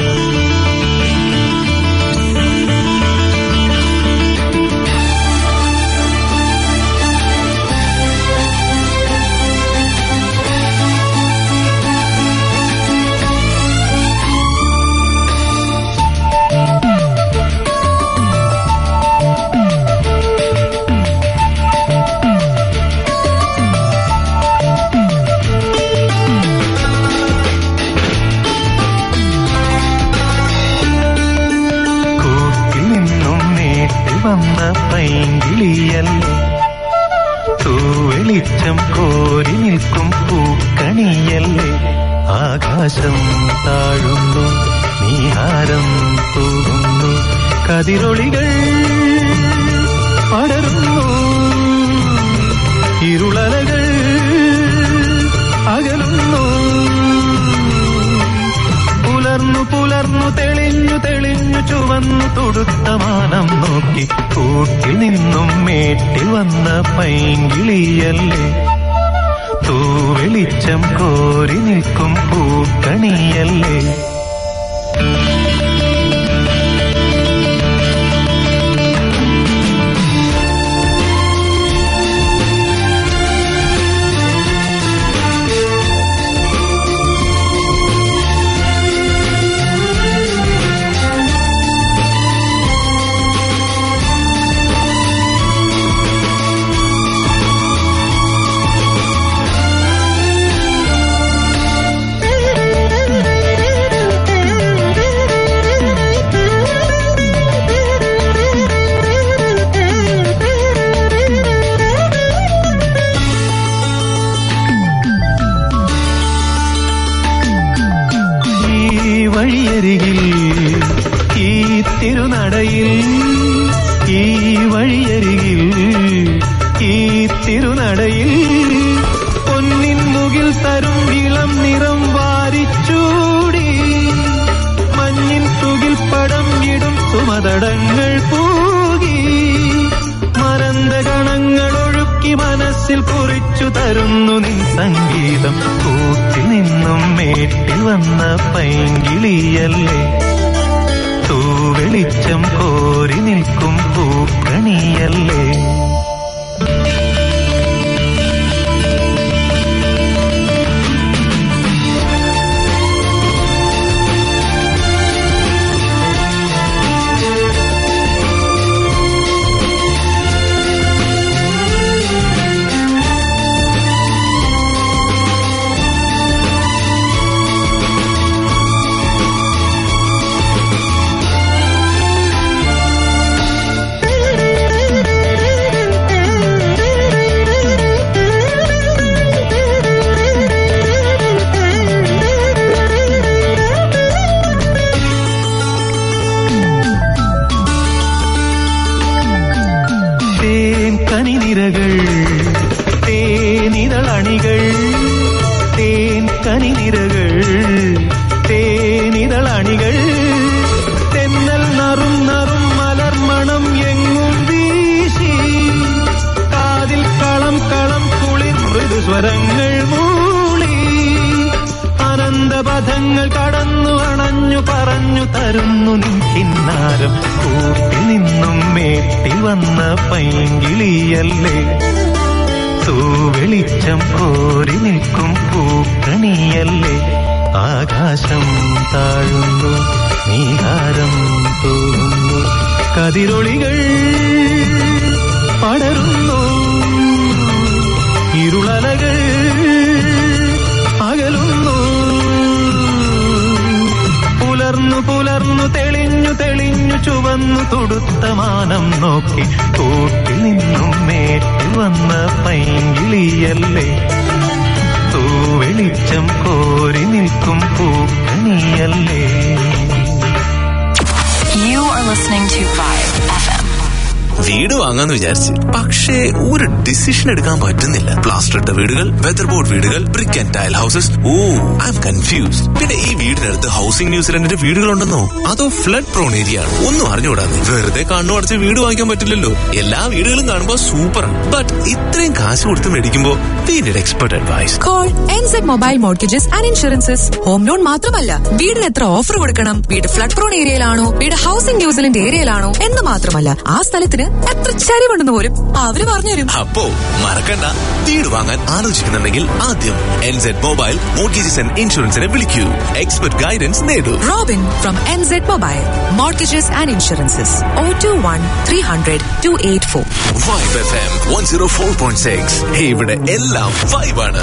കൂട്ടിൽ നിന്നും നേട്ടി വന്ന പൈങ്കിളിയല്ലേ തൂവെളിച്ചം കോരി നിൽക്കും പൂക്കണിയല്ലേ ആകാശം താഴുന്നു നീഹാരം തൂകുന്നു കതിരൊളികൾ പടരുന്നു ഇരുളലകൾ അകലുന്നു പുലർന്നു പുലർന്നു തെളിഞ്ഞു തെളിഞ്ഞു ചുവന്നു തൊടുത്ത മാനം നോക്കി കൂട്ടിൽ നിന്നും മേട്ടിൽ വന്ന പൈങ്കിളിയല്ലേ തൂവെളിച്ചം കോരി നിൽക്കും പൂക്കണിയല്ലേ ഈ വഴിയരികിൽ ഈ തിരുനടയിൽ ഈ വഴിയരികിൽ ഈ തിരുനടയിൽ പൊന്നിൻ മുകിൽ തരും ഇളം നിറം വാരിച്ചൂടി മഞ്ഞിൻ തുകിൽ പടം ഇടും സുമതടങ്ങൾ പൂകി മരന്ത ഗണങ്ങൾ ഒഴുക്കി മനസ്സിൽ കുറിച്ചു തരുന്നു നിൻ സംഗീതം കൂട്ടിൽ നിന്നും മേട്ടിൽ വന്ന പൈങ്കിളിയല്ലേ തൂവെളിച്ചം കോരി നിൽക്കും പൂക്കണിയല്ലേ തേൻ കനിനിരകൾ തേനിതളണികൾ തേൻ കനിനിരകൾ തേനിതളണികൾ തെന്നൽ നറും നറും മലർമണം എങ്ങും വീശി കാതിൽ കളം കളം കുളിർ മൃദുസ്വരങ്ങൾ മൂളി അനന്തപഥങ്ങൾ കടന്നു അണഞ്ഞു പറഞ്ഞു തരുന്നു നിൻ കിന്നാരം കൂട്ടിൽ നിന്നും മേട്ടിൽ വന്ന പൈങ്കിളിയല്ലേ തൂവെളിച്ചം കോരി നിൽക്കും പൂക്കണിയല്ലേ ആകാശം താഴുന്നു നീഹാരം കതിരൊളികൾ പടരുന്നു ഇരുളലകൾ അകലുന്നു പുലർന്നു പുലർന്നു തെളിഞ്ഞു തെളിഞ്ഞു ചുവന്നു തൊടുത്ത മാനം നോക്കി കൂട്ടിൽ നിന്നും മേറ്റു വന്ന പൈങ്കിളിയല്ലേ തൂവെളിച്ചം കോരി നിൽക്കും പൂക്കണിയല്ലേ You are listening to Vibe FM. വീട് വാങ്ങാന്ന് വിചാരിച്ച് പക്ഷേ ഒരു ഡിസിഷൻ എടുക്കാൻ പറ്റുന്നില്ല പ്ലാസ്റ്റർ ഇട്ട വീടുകൾ വെതർ ബോർഡ് വീടുകൾ brick and tile houses oh I'm confused പിന്നെ ഈ വീടിനടുത്ത് ഹൗസിംഗ് ന്യൂസിലൻഡിന്റെ വീടുകളുണ്ടെന്നോ അതോ ഫ്ലഡ് പ്രോൺ ഏരിയ ആണ് ഒന്നും അറിഞ്ഞുകൂടാന്ന് വെറുതെ കണ്ണു അടച്ച് വീട് വാങ്ങിക്കാൻ പറ്റില്ലല്ലോ എല്ലാ വീടുകളും കാണുമ്പോൾ സൂപ്പർ ബട്ട് ഇത്രയും കാശ് കൊടുത്ത് മേടിക്കുമ്പോ we need expert advice call NZ Mobile Mortgages and Insurances home loan മാത്രമല്ല വീടിന് എത്ര ഓഫർ കൊടുക്കണം വീട് ഫ്ലഡ് പ്രോൺ ഏരിയയിലാണോ വീട് ഹൗസിംഗ് ന്യൂസിലൻഡ് ഏരിയയിലാണോ എന്ന് മാത്രമല്ല ആ സ്ഥലത്തിന് എത്ര ചരിവുണ്ടെന്ന് പോലും അവര് പറഞ്ഞുതരും അപ്പോ മറക്കണ്ട വീട് വാങ്ങാൻ ആലോചിക്കുന്നുണ്ടെങ്കിൽ ആദ്യം എൻസെഡ് മൊബൈൽ മോർഗേജസ് ആൻഡ് ഇൻഷുറൻസിനെ വിളിക്കൂ എക്സ്പെർട്ട് ഗൈഡൻസ് നേടൂ Robin from NZ Mobile Mortgages and Insurances O two one three hundred two eight four Vibe F M one zero four point six ഇവിടെ എല്ലാം വൈബാണ്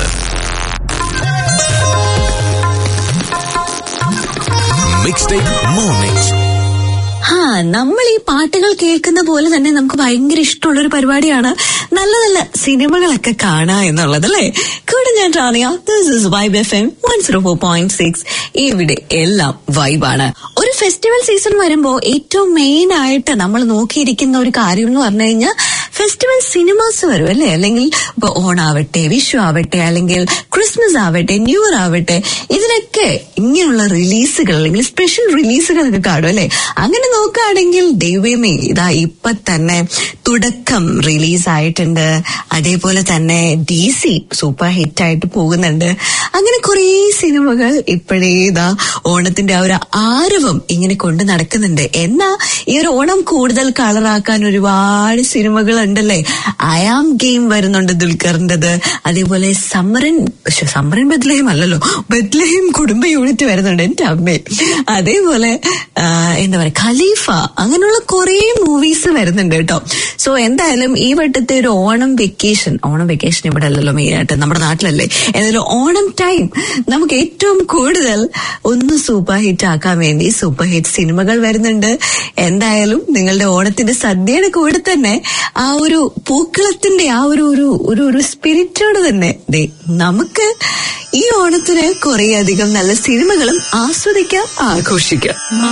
മിക്സ് ടേക്ക് മോർണിംഗ് ആ നമ്മൾ ഈ പാട്ടുകൾ കേൾക്കുന്ന പോലെ തന്നെ നമുക്ക് ഭയങ്കര ഇഷ്ടമുള്ള ഒരു പരിപാടിയാണ് നല്ല നല്ല സിനിമകളൊക്കെ കാണുക എന്നുള്ളത് അല്ലേ കൂടെ ഞാൻ Rania this is Vibe F M one zero four point six ഇവിടെ എല്ലാം വൈബാണ് ഒരു ഫെസ്റ്റിവൽ സീസൺ വരുമ്പോ ഏറ്റവും മെയിൻ ആയിട്ട് നമ്മൾ നോക്കിയിരിക്കുന്ന ഒരു കാര്യം എന്ന് പറഞ്ഞു കഴിഞ്ഞാൽ ഫെസ്റ്റിവൽ സിനിമാസ് വരും അല്ലേ അല്ലെങ്കിൽ ഇപ്പൊ ഓണാവട്ടെ വിഷു ആവട്ടെ അല്ലെങ്കിൽ ക്രിസ്മസ് ആവട്ടെ ന്യൂ ഇയർ ആവട്ടെ ഇതിനൊക്കെ ഇങ്ങനെയുള്ള റിലീസുകൾ അല്ലെങ്കിൽ സ്പെഷ്യൽ റിലീസുകളൊക്കെ കാണും അല്ലെ അങ്ങനെ നോക്കുകയാണെങ്കിൽ ദൈവമേ ഇതാ ഇപ്പൊ തന്നെ തുടക്കം റിലീസ് ആയിട്ടുണ്ട് അതേപോലെ തന്നെ ഡി സി സൂപ്പർ ഹിറ്റ് ആയിട്ട് പോകുന്നുണ്ട് അങ്ങനെ കുറേ സിനിമകൾ ഇപ്പോഴേ ഇതാ ഓണത്തിന്റെ ആ ഒരു ആരവം ഇങ്ങനെ കൊണ്ട് നടക്കുന്നുണ്ട് എന്നാ ഈ ഒരു ഓണം കൂടുതൽ കളറാക്കാൻ ഒരുപാട് സിനിമകൾ ഉണ്ടല്ലേ അയാം ഗെയിം വരുന്നുണ്ട് ദുൽഖറിന്റേത് അതേപോലെ സമരൻ ശ്ശെ, സമരൻ ബദ്ലഹീം അല്ലല്ലോ ബദ്ലഹീം കുടുംബ യൂണിറ്റ് വരുന്നുണ്ട് എന്റെ അമ്മേ അതേപോലെ ആ, എന്താ പറയാ ഖലീഫ അങ്ങനെയുള്ള കുറേ മൂവീസ് വരുന്നുണ്ട് കേട്ടോ സോ എന്തായാലും ഈ വട്ടത്തെ ഒരു ഓണം വെക്കേഷൻ ഓണം വെക്കേഷൻ ഇവിടെ അല്ലല്ലോ മെയിൻ ആയിട്ട് നമ്മുടെ നാട്ടിലല്ലേ എന്നാലും ഓണം ടൈം നമുക്ക് ഏറ്റവും കൂടുതൽ ഒന്ന് സൂപ്പർ ഹിറ്റ് ആക്കാൻ വേണ്ടി സൂപ്പർ ഹിറ്റ് സിനിമകൾ വരുന്നുണ്ട് എന്തായാലും നിങ്ങളുടെ ഓണത്തിന്റെ സദ്യയുടെ കൂടെ തന്നെ ആ ഒരു പൂക്കളത്തിന്റെ ആ ഒരു ഒരു ഒരു ഒരു സ്പിരിറ്റോട് തന്നെ ദേ നമുക്ക് ഈ ഓണത്തിന് കുറേ അധികം നല്ല സിനിമകളും ആസ്വദിക്കാം ആഘോഷിക്കാം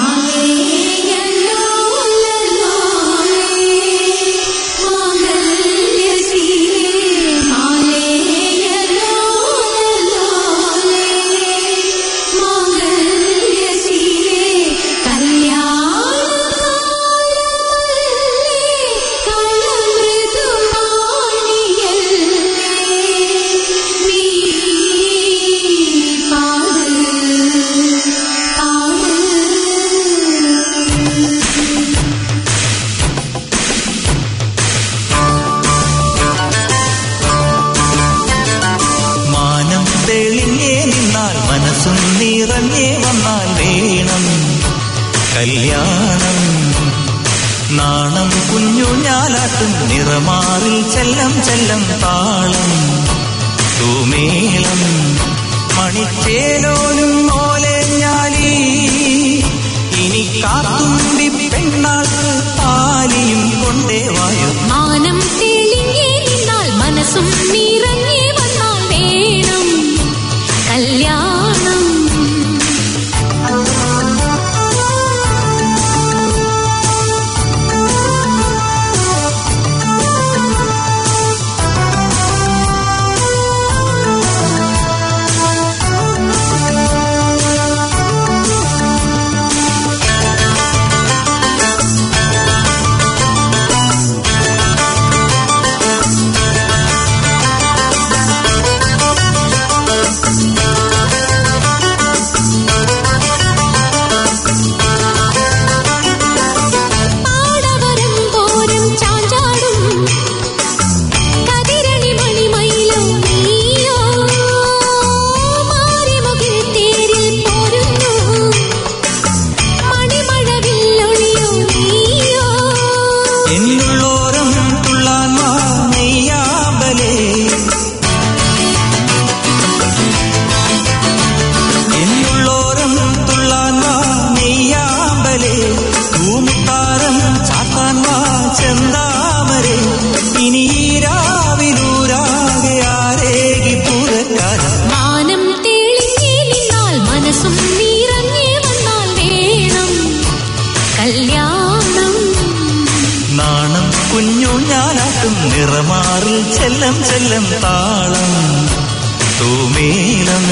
മാനം തെളിഞ്ഞേ നിന്നാൽ മനസ്സും നിറഞ്ഞേ വന്നാൽ വേണം കല്യാണം നാണം കുഞ്ഞു ഞാലാട്ടും നിറമാറിൽ ചെല്ലം ചെല്ലം താളം തൂമേളം മണിച്ചേലോനും മോലെ ഞാലി ഇനി കാത്തുണ്ടി പെണ്ണാൾക്ക് താലിയും കൊണ്ടേ വായു മാനം തെളിഞ്ഞേ നിന്നാൽ മനസ്സും നിറഞ്ഞേ വന്നാൽ വേണം കല്യാണം ും ഊഞ്ഞാലാട്ടും നിറമാറിൽ ചെല്ലം ചെല്ലം താളം തൂമേളം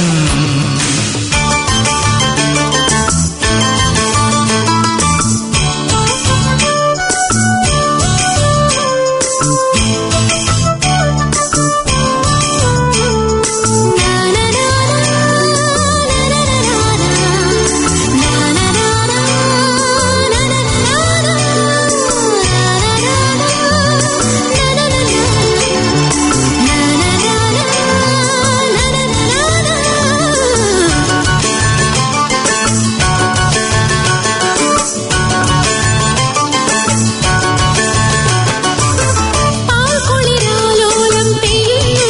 പാൽക്കുളിരാലോലം പെയ്യുന്നു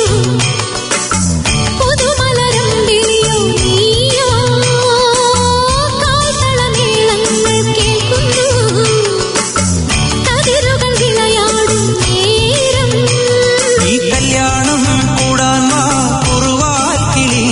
പുതുമലരും വിളിയോ നീയോ കാൽത്തളമേളങ്ങൾ കേൾക്കുന്നു കതിരുകൾ വിളയാടും നേരം ഈ കല്യാണം കൂടാൻ വാ കുറുവാൽ കിളി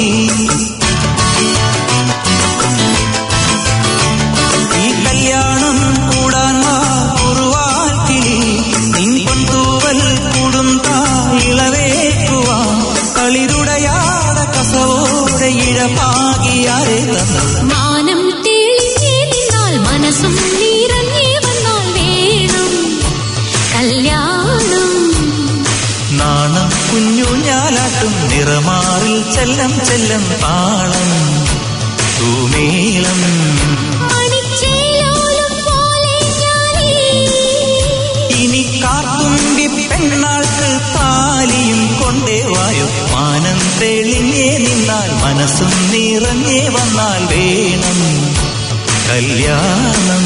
ഈ കല്യാണം കൂടാൻ വാ കുറുവാൽ കിളി നിൻ പൊന്തൂവൽ കൂടും താളിളവേക്കുവാ കളിരുടയാട കസവോടെ ഇഴപാകിയാരെ തന്നു മാനം തെളിഞ്ഞേ നിന്നാൽ മനസ്സും നിറഞ്ഞേ വന്നാൽ വേണം കല്യാണം നാണം കുഞ്ഞു ഞാലാട്ടും നിറമാറിൽ ചെല്ലം ചെല്ലം താളം തൂമേളം മണിച്ചേലോലം പോലെ ഞാനേ ഇനി കാർത്തുമ്പി പെണ്ണാൾക്ക് താലിയും കൊണ്ടേ വായോ മാനം തെളിഞ്ഞേ നിന്നാൽ മനസ്സും നിറഞ്ഞേ വന്നാൽ വേണം കല്യാണം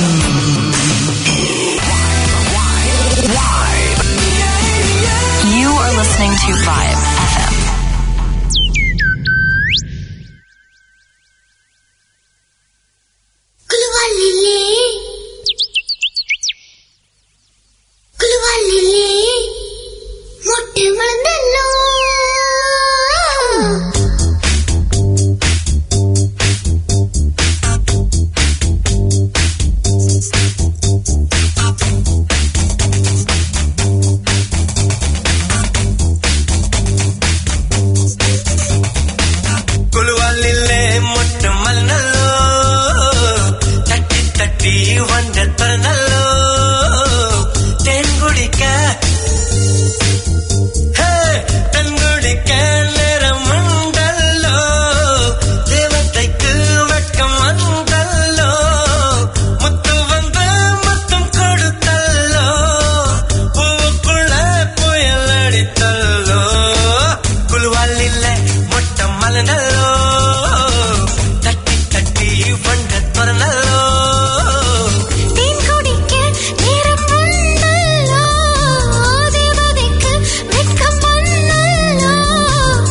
You are listening to Vibe FM. കുലുവാലില്ലേ കുലുവാലില്ലേ മുട്ട വളർന്നല്ലോ കുലുവാലില്ലേ മുറ്റം മലനല്ലോ തട്ടി തട്ടി വണ്ട തറനല്ലോ തേൻ കുടിക്ക ഹേ, തേൻ കുടിക്ക നേരമുണ്ടല്ലോ ദേവതയ്ക്ക് വെക്കം വന്നല്ലോ മുത്തു വന്ന് മുത്തം കൊടുത്തല്ലോ പൂവുക്കുള്ള പുയലടിത്തല്ലോ കുലുവാലില്ലേ മുട്ടം മലനല്ലോ തട്ടി തട്ടി വണ്ട തുറന്നല്ലോ തേൻ കുടിക്കാൻ നേരമുണ്ടല്ലോ ദേവതയ്ക്ക് വെட்கம் വന്നല്ലോ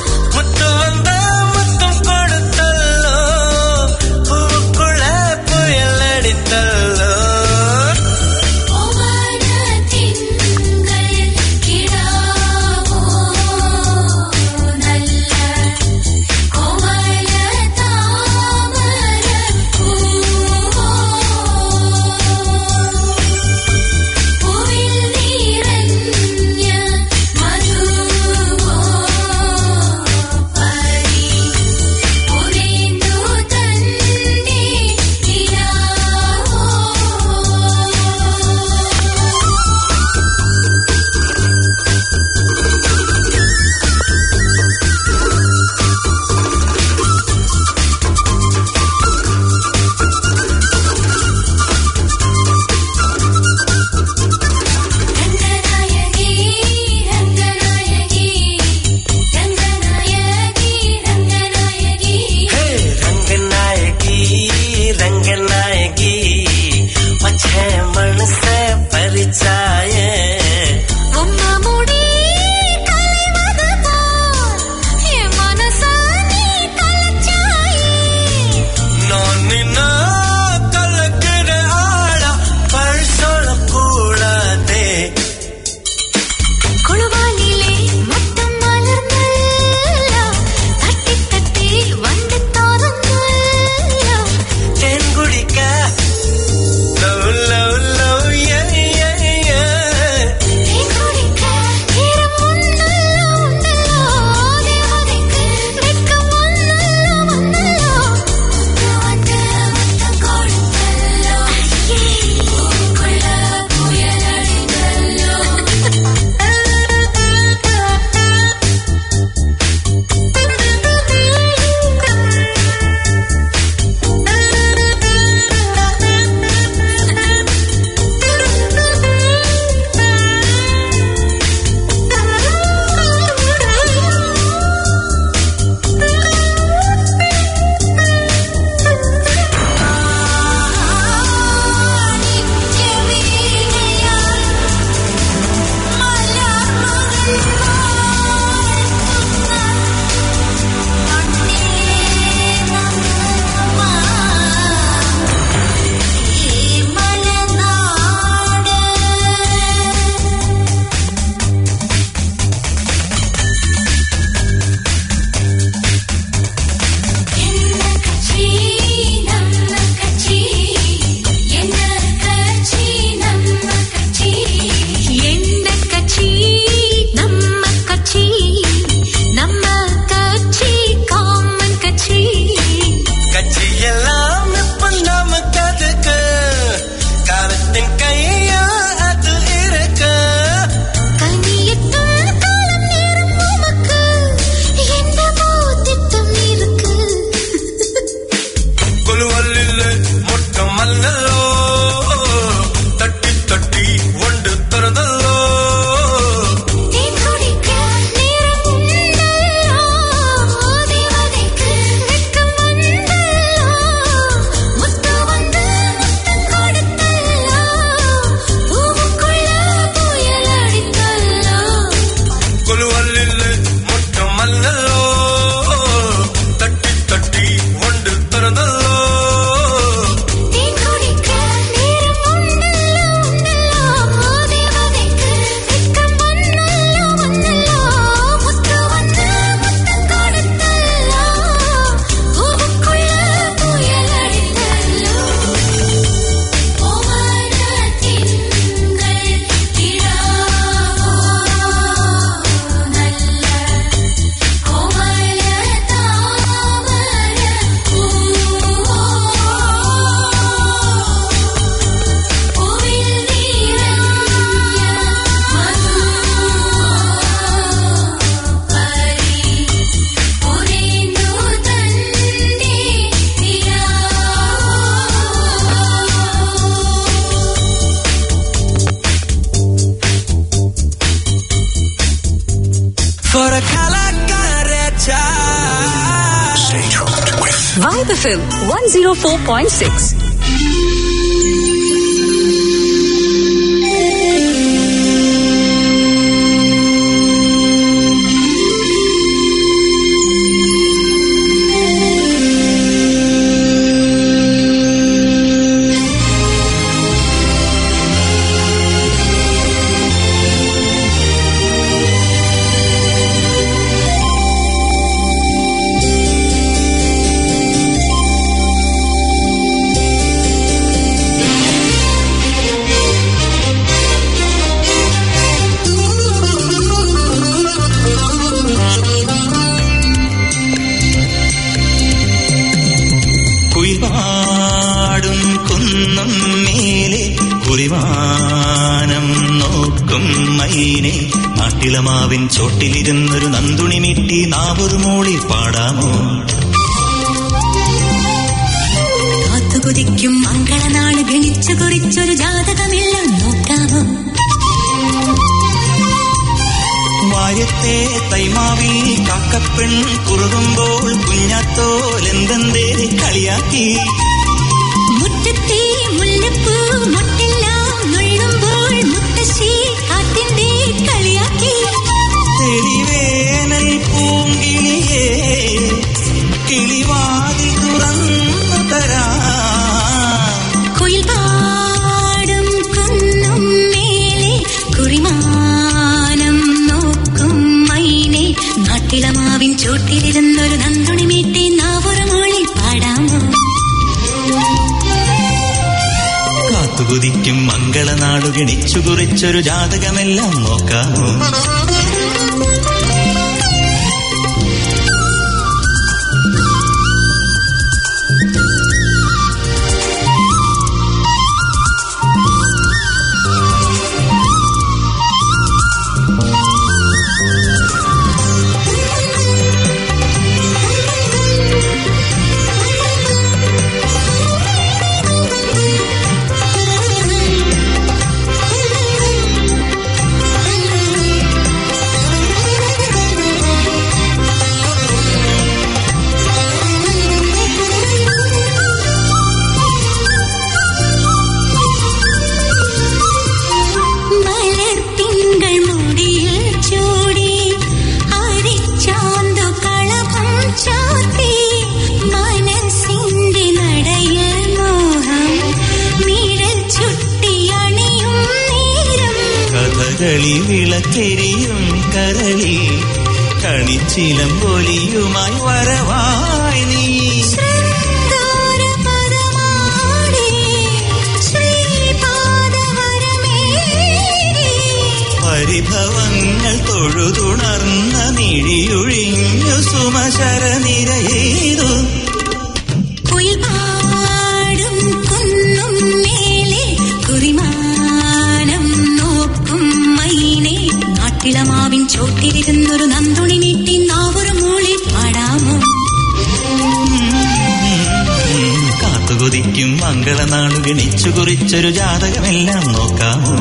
Vibe F M one zero four point six കുയിൽപാടും കുന്നും മേലെ കുറിവാനം നോക്കും മൈനെ നാട്ടിലമാവിൻ ചോട്ടിലിരുന്നൊരു നന്ദുണി മിട്ടി നാവൊരു മൂളി പാടാമോ കാത്തുകുതിക്കും മംഗളനാള് ഗണിച്ചു കുറിച്ചൊരു ജാതകമെല്ലാം നോക്കാമോ വായത്തെ തൈമാവിൽ കാക്കപ്പെൺ കുറുകുമ്പോൾ കുഞ്ഞാത്തോലെന്തെന്തേ കളിയാക്കി മുറ്റത്തെ മുല്ലപ്പൂ മുട്ടെല്ലാം നുള്ളുമ്പോൾ മുത്തശ്ശി കാറ്റിന്റെ കളിയാക്കി തെളിവേനൽ പൂങ്കിളിയേ കിളിവാതിൽ തുറന്നു തരാം കുയിൽ പാടും കുന്നും മേലെ കുറിമാനം നോക്കും മൈനെ നാട്ടിളമാവിൻ ചോട്ടിലിരുന്നൊരു നന്ദുണി മീട്ടി നാവുറമോളി പാടാമോ കാത്തുകുതിക്കും മംഗളനാടു ഗണിച്ചു കുറിച്ചൊരു ജാതകമെല്ലാം നോക്കാമോ മലർത്തിങ്കൾ മുടിയിൽ ചൂടി അരിച്ചാന്തു കളഭം ചാർത്തി മനസ്സിന്റെ നടയിൽ മോഹം നിഴൽ ചുട്ടി അണിയും നേരം കഥകളി വിളക്കെരിയും കരളി കണിച്ചിലം പൊലിയുമായി വരവായി നീ ശൃംഗാരപദമാടി ശ്രീപാദവരമേറി പരിഭവങ്ങൾ തൊഴുതുണർന്ന നിഴിയൊഴിഞ്ഞു സുമശരനിരയേതു കുയിൽ പാടും കുന്നും മേലെ കുറിമാനം നോക്കും മൈനെ നാട്ടിളമാവിൻ ചോട്ടിലിരുന്നൊരു നന്ദുണി നീട്ടി നാവൊരു മൂളി പാടാമോ കാത്തുകൊതിക്കും മംഗളനാളു ഗണിച്ചു കുറിച്ചൊരു ജാതകമെല്ലാം നോക്കാമോ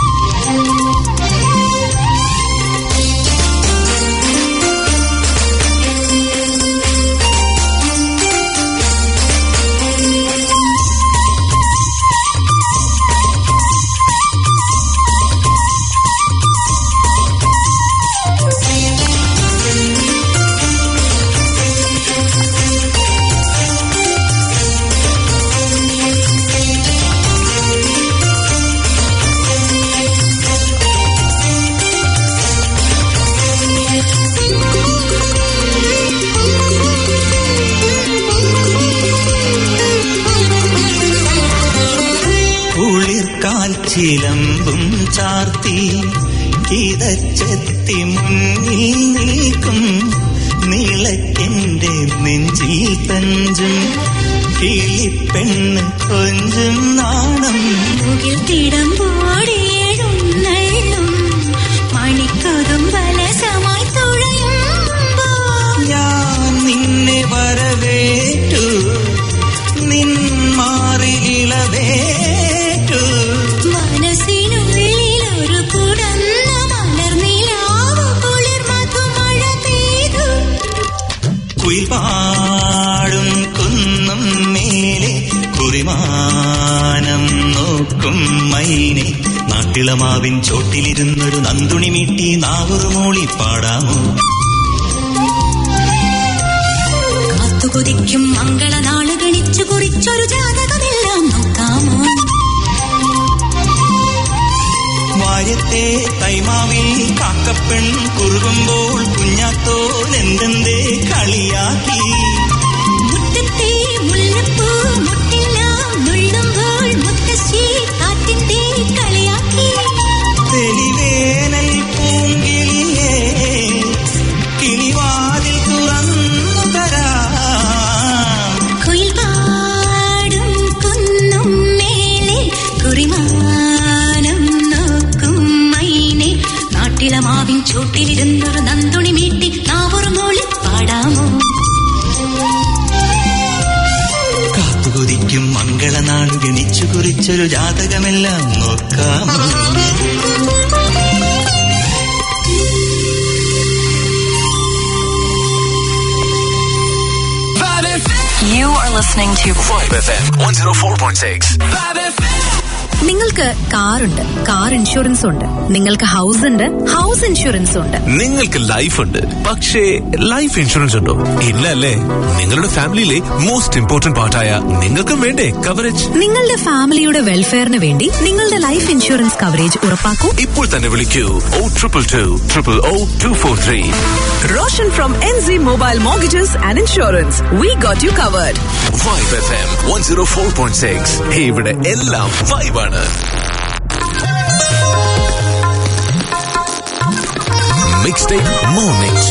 കുളിർക്കാൽ ചിലമ്പും ചാർത്തി കിതച്ചെത്തി മുന്നിൽ നിൽക്കും നീളക്കെന്റെ നെഞ്ചിൽ തഞ്ചും കിളിപ്പെണ്ണ് കൊഞ്ചും നാണം മുകിൽ തിടമ്പോടേഴും നള്ളും മണിക്കതും വലസമായി തുഴയുമ്പോൾ ഞാൻ നിന്നെ വരവേറ്റു നിൻ മാറിയിളവേറ്റു മനസ്സിനുള്ളിൽ ഒരു കുടന്ന മലർനിലാവ് കുളിർ മധുമഴ പെയ്തു കുയിൽ പാടും കുന്ന നോക്കും മൈനെ നാട്ടിളമാവിൻ ചോട്ടിലിരുന്നൊരു നന്തുണി മീട്ടി നാവൊരു മൂളി പാടാമോ കാത്തുകൊതിക്കും മംഗളനാള് ഗണിച്ചു കുറിച്ചൊരു ജാതകമെല്ലാം നോക്കാമോ വാര്യത്തെ തൈമാവിൽ കാക്കപ്പെൺ കുറുകുമ്പോൾ കുഞ്ഞാത്തോൽ എന്തെന്തേ കളിയാക്കി മുറ്റത്തെ മുല്ലപ്പൂ മുട്ടില്ല നുള്ളുമ്പോൾ മുത്തശ്ശി കാറ്റിന്റെ കളിയാക്കി തെളിവേനൽ പൂങ്കിളിയേ കിളിവാതിൽ തുറന്നു തരാം കുയിൽ പാടും കുന്നും മേലെ കുറിമാനം നോക്കും മൈനെ നാട്ടിളമാവിൻ ചോട്ടിലിരുന്നൊരു നന്തുണി മീട്ടി നാവൊരു മൂളി പാടാമോ കാത്തുകൊതിക്കും മംഗളനാളു ഗണിച്ചു കുറിച്ചൊരു ജാതകമെല്ലാം നോക്കാം You are listening to Vibe FM 104.6. നിങ്ങൾക്ക് കാറുണ്ട് കാർ ഇൻഷുറൻസ് ഉണ്ട് നിങ്ങൾക്ക് ഹൗസ് ഉണ്ട് ഹൗസ് ഇൻഷുറൻസ് ഉണ്ട് നിങ്ങൾക്ക് ലൈഫ് ഉണ്ട് പക്ഷേ ലൈഫ് ഇൻഷുറൻസ് ഉണ്ടോ ഇല്ല അല്ലേ നിങ്ങളുടെ ഫാമിലിയിലെ മോസ്റ്റ് ഇമ്പോർട്ടന്റ് പാർട്ടായ നിങ്ങൾക്കും വേണ്ടേ കവറേജ് നിങ്ങളുടെ ഫാമിലിയുടെ വെൽഫെയറിന് വേണ്ടി നിങ്ങളുടെ ലൈഫ് ഇൻഷുറൻസ് കവറേജ് ഉറപ്പാക്കൂ ഇപ്പോൾ തന്നെ വിളിക്കൂ O triple two triple O two four three Roshan from NZ Mobile Mortgages and Insurance. We got you covered. Vibe F M one zero four point six ഇവിടെ എല്ലാം വൈബാണ് മിക്സ് ടൈം മോർണിംഗ്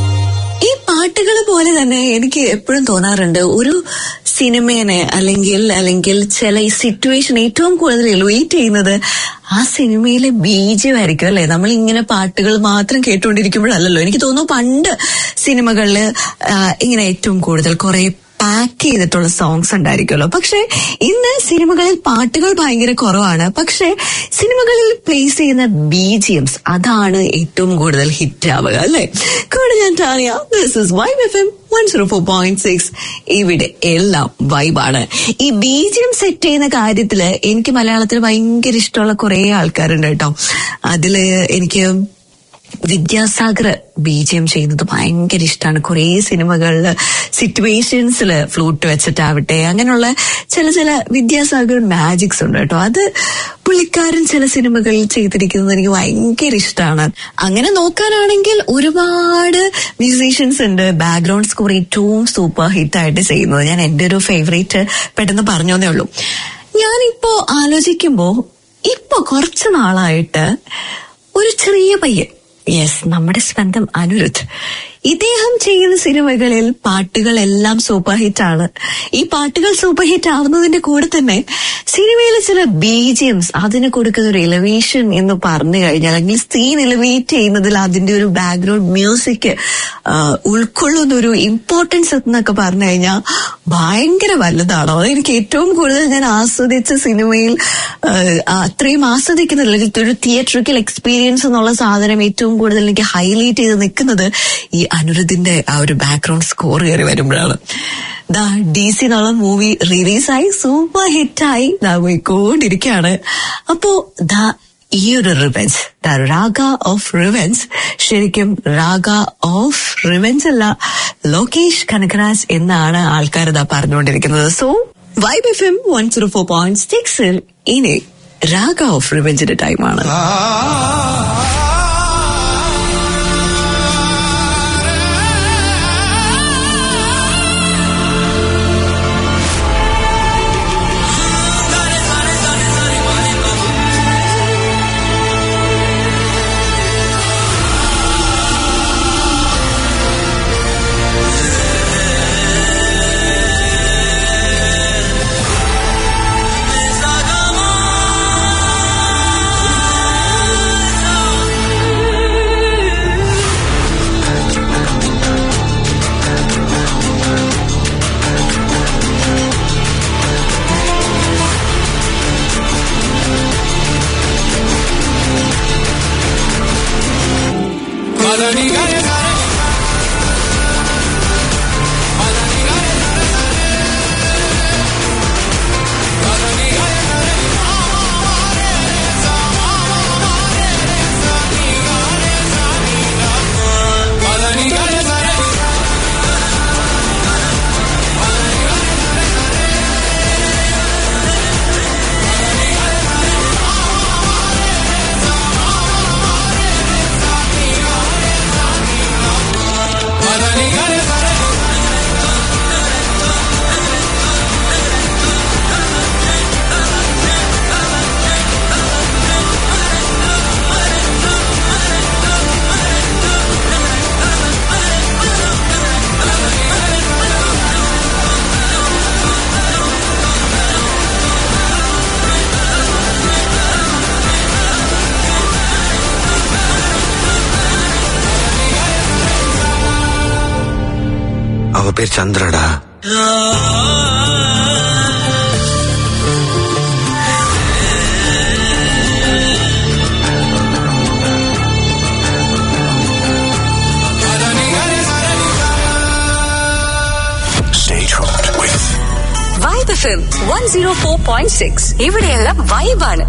ഈ പാട്ടുകൾ പോലെ തന്നെ എനിക്ക് എപ്പോഴും തോന്നാറുണ്ട് ഒരു സിനിമേനെ അല്ലെങ്കിൽ അല്ലെങ്കിൽ ചില ഈ സിറ്റുവേഷൻ ഏറ്റവും കൂടുതൽ എലിവേറ്റ് ചെയ്യുന്നത് ആ സിനിമയിലെ ബീജമായിരിക്കും അല്ലെ നമ്മൾ ഇങ്ങനെ പാട്ടുകൾ മാത്രം കേട്ടുകൊണ്ടിരിക്കുമ്പോഴല്ലല്ലോ എനിക്ക് തോന്നുന്നു പണ്ട് സിനിമകളിൽ ഇങ്ങനെ ഏറ്റവും കൂടുതൽ കുറെ പാക്ക് ചെയ്തിട്ടുള്ള സോങ്സ് ഉണ്ടായിരിക്കുമല്ലോ പക്ഷെ ഇന്ന് സിനിമകളിൽ പാട്ടുകൾ ഭയങ്കര കുറവാണ് പക്ഷെ സിനിമകളിൽ പ്ലേസ് ചെയ്യുന്ന ബിജിഎംസ് അതാണ് ഏറ്റവും കൂടുതൽ ഹിറ്റ് ആവുക അല്ലെ കൂടെ ഞാൻ Tania this is Vibe F M one zero four point six ഇവിടെ എല്ലാം വൈബാണ് ഈ ബീജിയം സെറ്റ് ചെയ്യുന്ന കാര്യത്തില് എനിക്ക് മലയാളത്തിൽ ഭയങ്കര ഇഷ്ടമുള്ള കുറെ ആൾക്കാരുണ്ട് കേട്ടോ അതില് എനിക്ക് വിദ്യാസാഗർ ബീജം ചെയ്യുന്നത് ഭയങ്കര ഇഷ്ടമാണ് കുറേ സിനിമകളിൽ സിറ്റുവേഷൻസിൽ ഫ്ലൂട്ട് വെച്ചിട്ടാവട്ടെ അങ്ങനെയുള്ള ചില ചില വിദ്യാസാഗർ മാജിക്സ് ഉണ്ട് കേട്ടോ അത് പുള്ളിക്കാരൻ ചില സിനിമകളിൽ ചെയ്തിരിക്കുന്നത് എനിക്ക് ഭയങ്കര ഇഷ്ടമാണ് അങ്ങനെ നോക്കാനാണെങ്കിൽ ഒരുപാട് മ്യൂസീഷ്യൻസ് ഉണ്ട് ബാക്ക്ഗ്രൗണ്ട് സ്കോർ ഏറ്റവും സൂപ്പർ ഹിറ്റ് ആയിട്ട് ചെയ്യുന്നത് ഞാൻ എന്റെ ഒരു ഫേവറേറ്റ് പെട്ടെന്ന് പറഞ്ഞോന്നേ ഉള്ളൂ ഞാനിപ്പോ ആലോചിക്കുമ്പോ ഇപ്പൊ കുറച്ചു നാളായിട്ട് ഒരു ചെറിയ പയ്യൻ യെസ് നമ്മുടെ സ്വന്തം അനിരുദ്ധ് ഇദ്ദേഹം ചെയ്യുന്ന സിനിമകളിൽ പാട്ടുകളെല്ലാം സൂപ്പർ ഹിറ്റ് ആണ് ഈ പാട്ടുകൾ സൂപ്പർ ഹിറ്റ് ആവുന്നതിന്റെ കൂടെ തന്നെ സിനിമയിലെ ചില ബീജിയംസ് അതിന് കൊടുക്കുന്ന ഒരു എലിവേഷൻ എന്ന് പറഞ്ഞു കഴിഞ്ഞാൽ അല്ലെങ്കിൽ സീൻ എലിവേറ്റ് ചെയ്യുന്നതിൽ അതിന്റെ ഒരു ബാക്ക്ഗ്രൗണ്ട് മ്യൂസിക് ഉൾക്കൊള്ളുന്ന ഒരു ഇമ്പോർട്ടൻസ് എന്നൊക്കെ പറഞ്ഞു കഴിഞ്ഞാൽ ഭയങ്കര വലുതാണോ അതെനിക്ക് ഏറ്റവും കൂടുതൽ ഞാൻ ആസ്വദിച്ച സിനിമയിൽ ആ, അത്രയും ആസ്വദിക്കുന്നില്ല ഒരു തിയേറ്ററിക്കൽ എക്സ്പീരിയൻസ് എന്നുള്ള സാധനം ഏറ്റവും കൂടുതൽ എനിക്ക് ഹൈലൈറ്റ് ചെയ്ത് നിൽക്കുന്നത് ഈ അനുരുദ്ധിന്റെ ആ ഒരു ബാക്ക്ഗ്രൗണ്ട് സ്കോർ കയറി വരുമ്പോഴാണ് ദാ ഡി സി എന്നുള്ള മൂവി റിലീസായി സൂപ്പർ ഹിറ്റായി ദാ പോയിക്കൊണ്ടിരിക്കുകയാണ് അപ്പോ ദാ ഈ ഒരു revenge the raga of revenge ശരിക്കും രാഗ ഓഫ് റിവെഞ്ച് അല്ല ലോകേഷ് കനകരാജ് എന്നാണ് ആൾക്കാർ ഇതാ പറഞ്ഞുകൊണ്ടിരിക്കുന്നത് so Vibe F M one zero four point സിക്സിൽ ഇനി രാഗ ഓഫ് റിവെഞ്ചിന്റെ ടൈമാണ് Thank அவ பேர் சந்திரடா Stay tuned with Vibe F one zero four point six ഇവിടെയെല്ലാം വൈബാണ്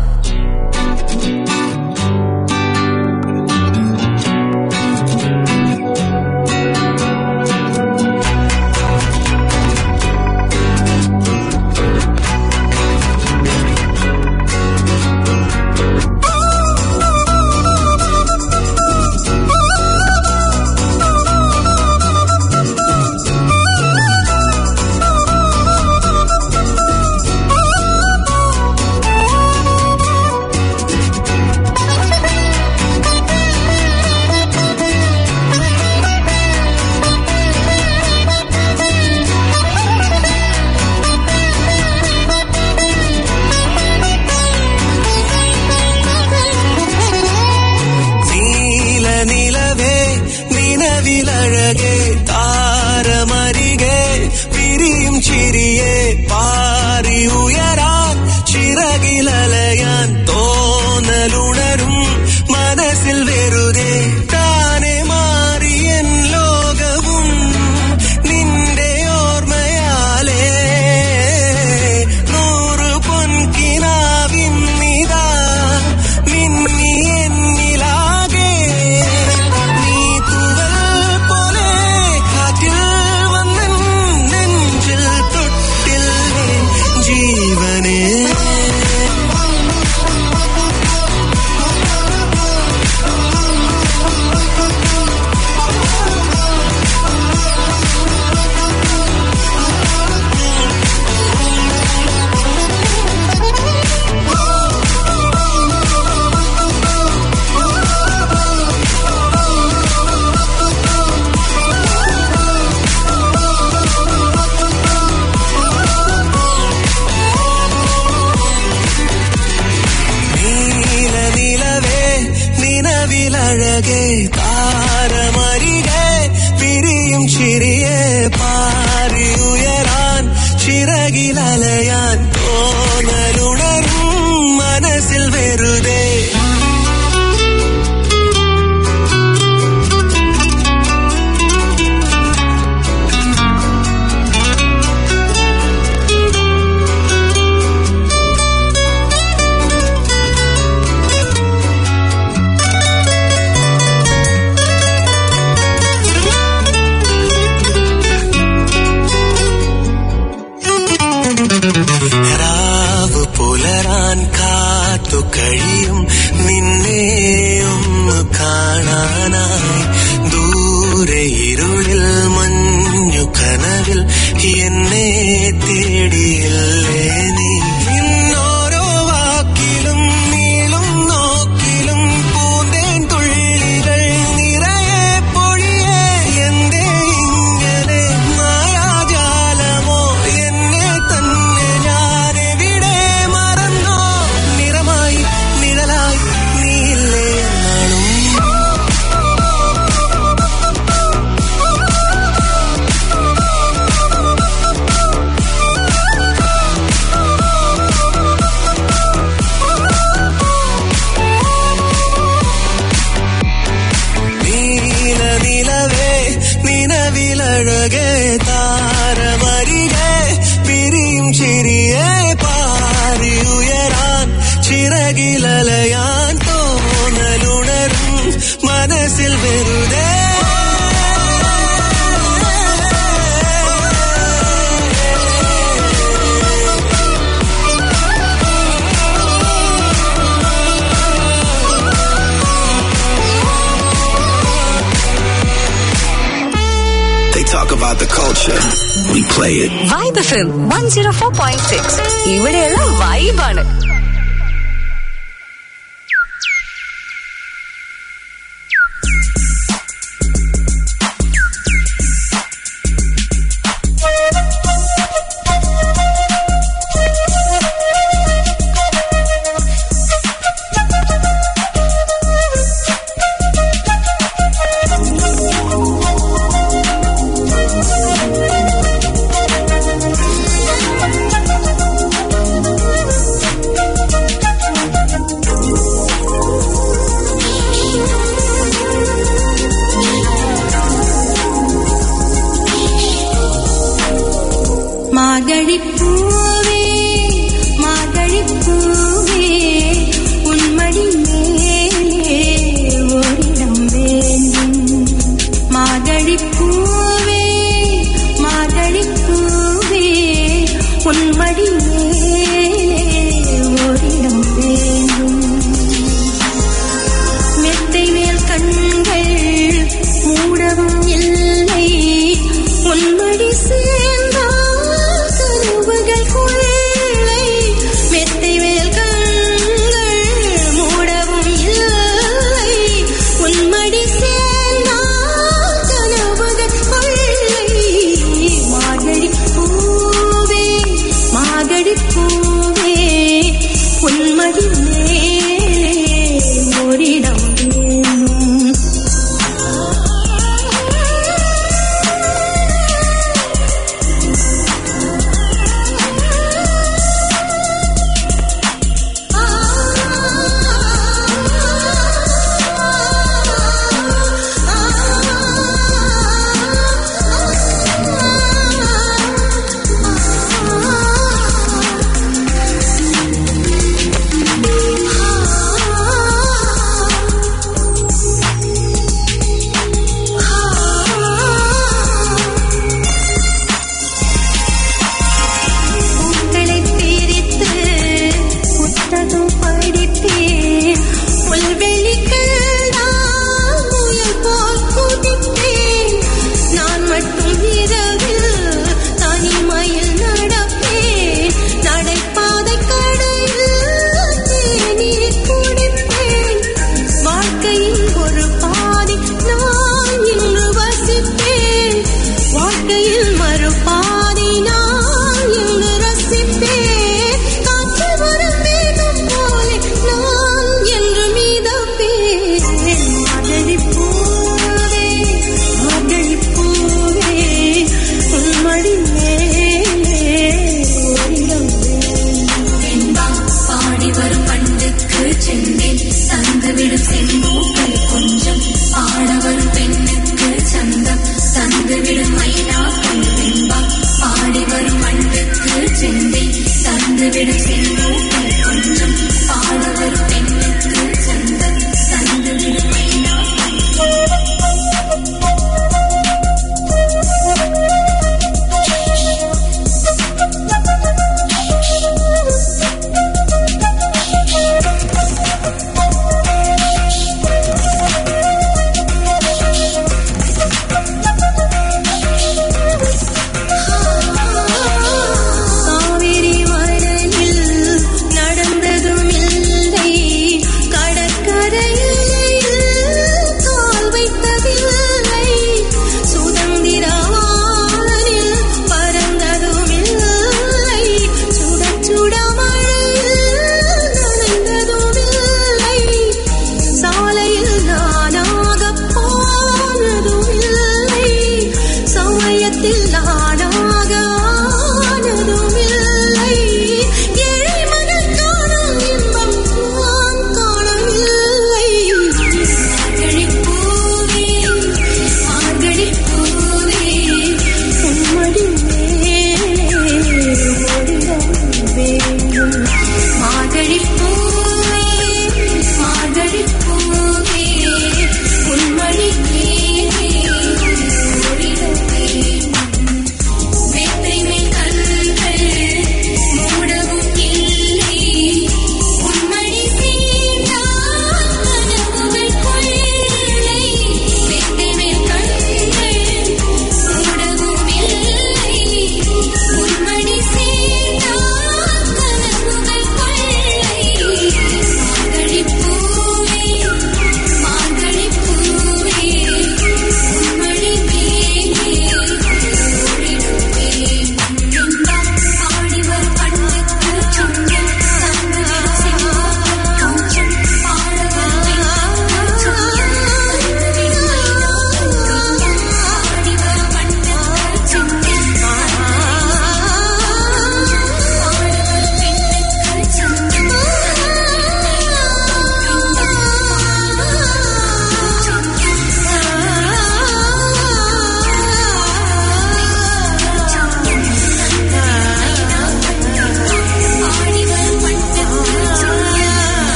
നീല നിലവേ നിലവിലഴകേ താരമരികെ വിരിയും ചിരിയെ പാറി ഉയരാൻ ചിറകിലലയാൻ തോന്നലുണരും മനസ്സിൽ വെറുതെ താനെ മാറിയൻ ലോകവും നിന്റെ ഓർമ്മയാലേ നൂറ് പൊൻകിനാവിന്നിതാ മിന്നി എന്നിലാകെ നീ തൂവൽ പോലെ കാറ്റിൽ വന്നൻ നെഞ്ചിൽ തൊട്ടില്ലേ ജീവനേ നീല നിലവേ നിലവിലഴകെ താരമരികെ പിരിയും ചിരിയെ പാറി ഉയരാൻ ചിറകിലലയാൻ തോന്നലുണരും മനസ്സിൽ വെറുതെ രാവ് പുലരാൻ കാത്തു കഴിയും നിന്നെ ഒന്ന് കാണാനായി ദൂരെ ഇരുളിൽ മഞ്ഞു കനവിൽ എന്നെ തേടിയില്ലേ നീ ഇന്നോരോ വാക്കിലും നീളും നോക്കിലും പൂന്തേൻ തുള്ളികൾ നിറയെ പൊഴിയേ എന്തേ ഇങ്ങനെ മായാജാലമോ എന്നെ തന്നെ ഞാനെവിടെ മറന്നോ നിറമായി നിഴലായി നീയില്ലേ എന്നാളും നീല നിലവേ നിലവിലഴകെ താരമരികെ പിരിയും ചിരിയെ പാറി ഉയരാൻ ചിറകിലലയാൻ തോന്നലുണരും മനസ്സിൽ വെറുതെ They talk about the culture. We play it. Vibe F one zero four point six ഇവിടെയെല്ലാം വൈബാണ് Thank you. மார்கழிப்பூவே மார்கழிப்பூவே உன்மடி மேலே ஓரிடம் வேண்டும் மார்கழிப்பூவே மார்கழிப்பூவே உன்மடி மேலே ஓரிடம் வேண்டும் மெத்தை மேல் கண்கள் மூடவும் இல்லை உன்மடி சேர்ந்தால் கனவுகள்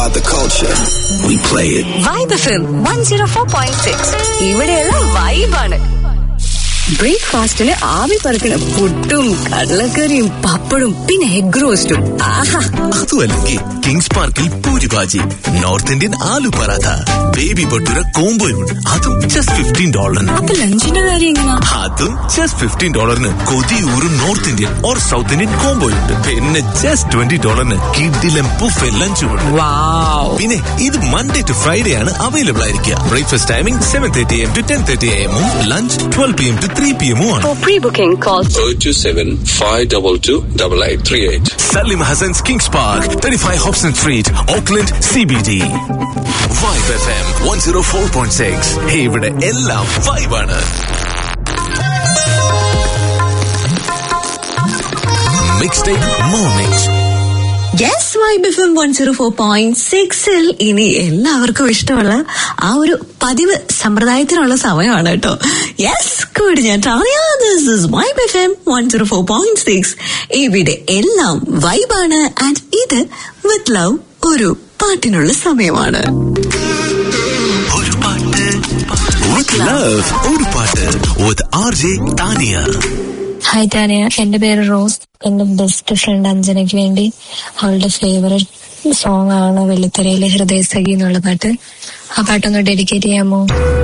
about the culture. We play it. Vibe FM one zero four point six ഇവിടെയുള്ള വൈബാണ് ബ്രേക്ക്ഫാസ്റ്റിന് ആവി പറക്കണ പുട്ടും കടലക്കറിയും പപ്പടും പിന്നെ എഗ് റോസ്റ്റും ആഹാ അതുമല്ലെങ്കിൽ കിങ്സ് പാർക്കിൽ പൂരിഭാജി നോർത്ത് ഇന്ത്യൻ ആലു പറാത്ത ബേബി ഭട്ടൂര കോംബോയും അതും ജസ്റ്റ് ഫിഫ്റ്റീൻ ഡോളറിന് അപ്പൊ ലഞ്ചിന്റെ കാര്യം എങ്ങനെയാ അതും ജസ്റ്റ് ഫിഫ്റ്റീൻ ഡോളറിന് കൊതിയൂറും North Indian or South Indian കോംബോയുണ്ട് പിന്നെ ജസ്റ്റ് ട്വന്റി ഡോളറിന് കിഡിലും ബുഫെ ലഞ്ചും ഉണ്ട് പിന്നെ ഇത് മൺഡേ ടു ഫ്രൈഡേ ആണ് അവൈലബിൾ ആയിരിക്കുക breakfast timing seven thirty M to ten thirty എമ്മും lunch twelve P M to three P എമ്മും ആണ് For pre-booking, call 027 522 8838. Salim Hassan's Kings Park, 35 Hobson Street, Auckland, CBD. Vibe FM 104.6. Hey, ഇവിടെ എല്ലാം വൈബാണ് mix take morning yes Vibe F M one zero four point സിക്സിൽ ഇനി എല്ലാവർക്കും ഇഷ്ടമുള്ള ആ ഒരു പതിവ് സമ്പ്രദായത്തിനുള്ള സമയമാണ് കേട്ടോ യെസ് കൂടി ഞാൻ this is Vibe F M one zero four point six ഇവിടെ എല്ലാം വൈബാണ് ആൻഡ് ഇത് വിത്ത് ലവ് ഒരു പാട്ടിനുള്ള സമയമാണ് With love, ഒരു പാട്ട് with RJ Tania. Hi Tania എന്റെ പേര് റോസ് എന്റെ ബെസ്റ്റ് ഫ്രണ്ട് അഞ്ജനയ്ക്ക് വേണ്ടി അവളുടെ ഫേവററ്റ് സോങ് ആണ് വെള്ളിത്തിരയിലെ ഹൃദയസഖി എന്നുള്ള പാട്ട് ആ പാട്ടൊന്ന് ഡെഡിക്കേറ്റ് ചെയ്യാമോ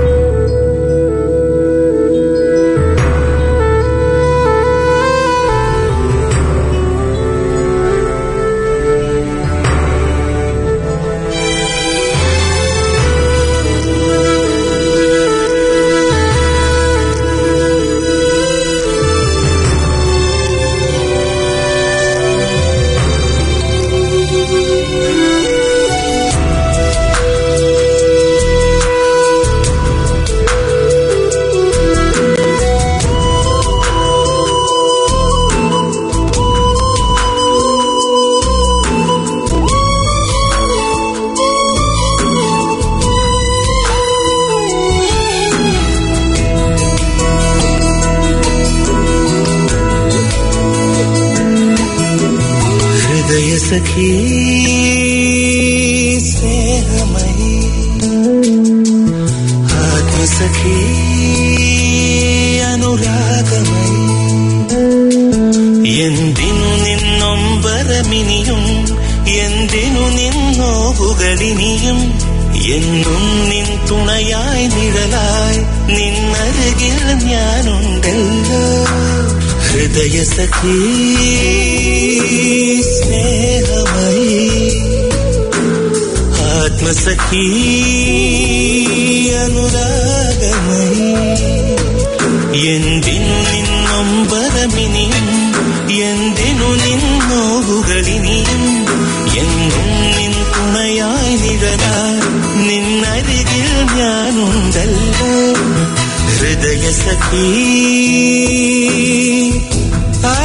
ഹൃദയസഖീ സ്നേഹമയി ആത്മസഖീ അനുരാഗമയി എന്തിനു നിന്നൊമ്പരമിനിയും എന്തിനു നിന്നോവുകളിനിയും എന്നും നിൻ തുണയായി നിഴലായി നിന്നരുകിൽ ഞാനുണ്ടല്ലോ ഹൃദയസഖീ സ്നേഹമയി ആത്മസഖീ അനുരാഗമയി എന്തിനു നിന്നൊമ്പരമിനിയും എന്തിനു നിന്നോവുകളിനിയും എന്നും നിൻ തുണയായി നിഴലായി നിന്നരികിൽ ഞാനുണ്ടല്ലോ ഹൃദയസഖീ ആ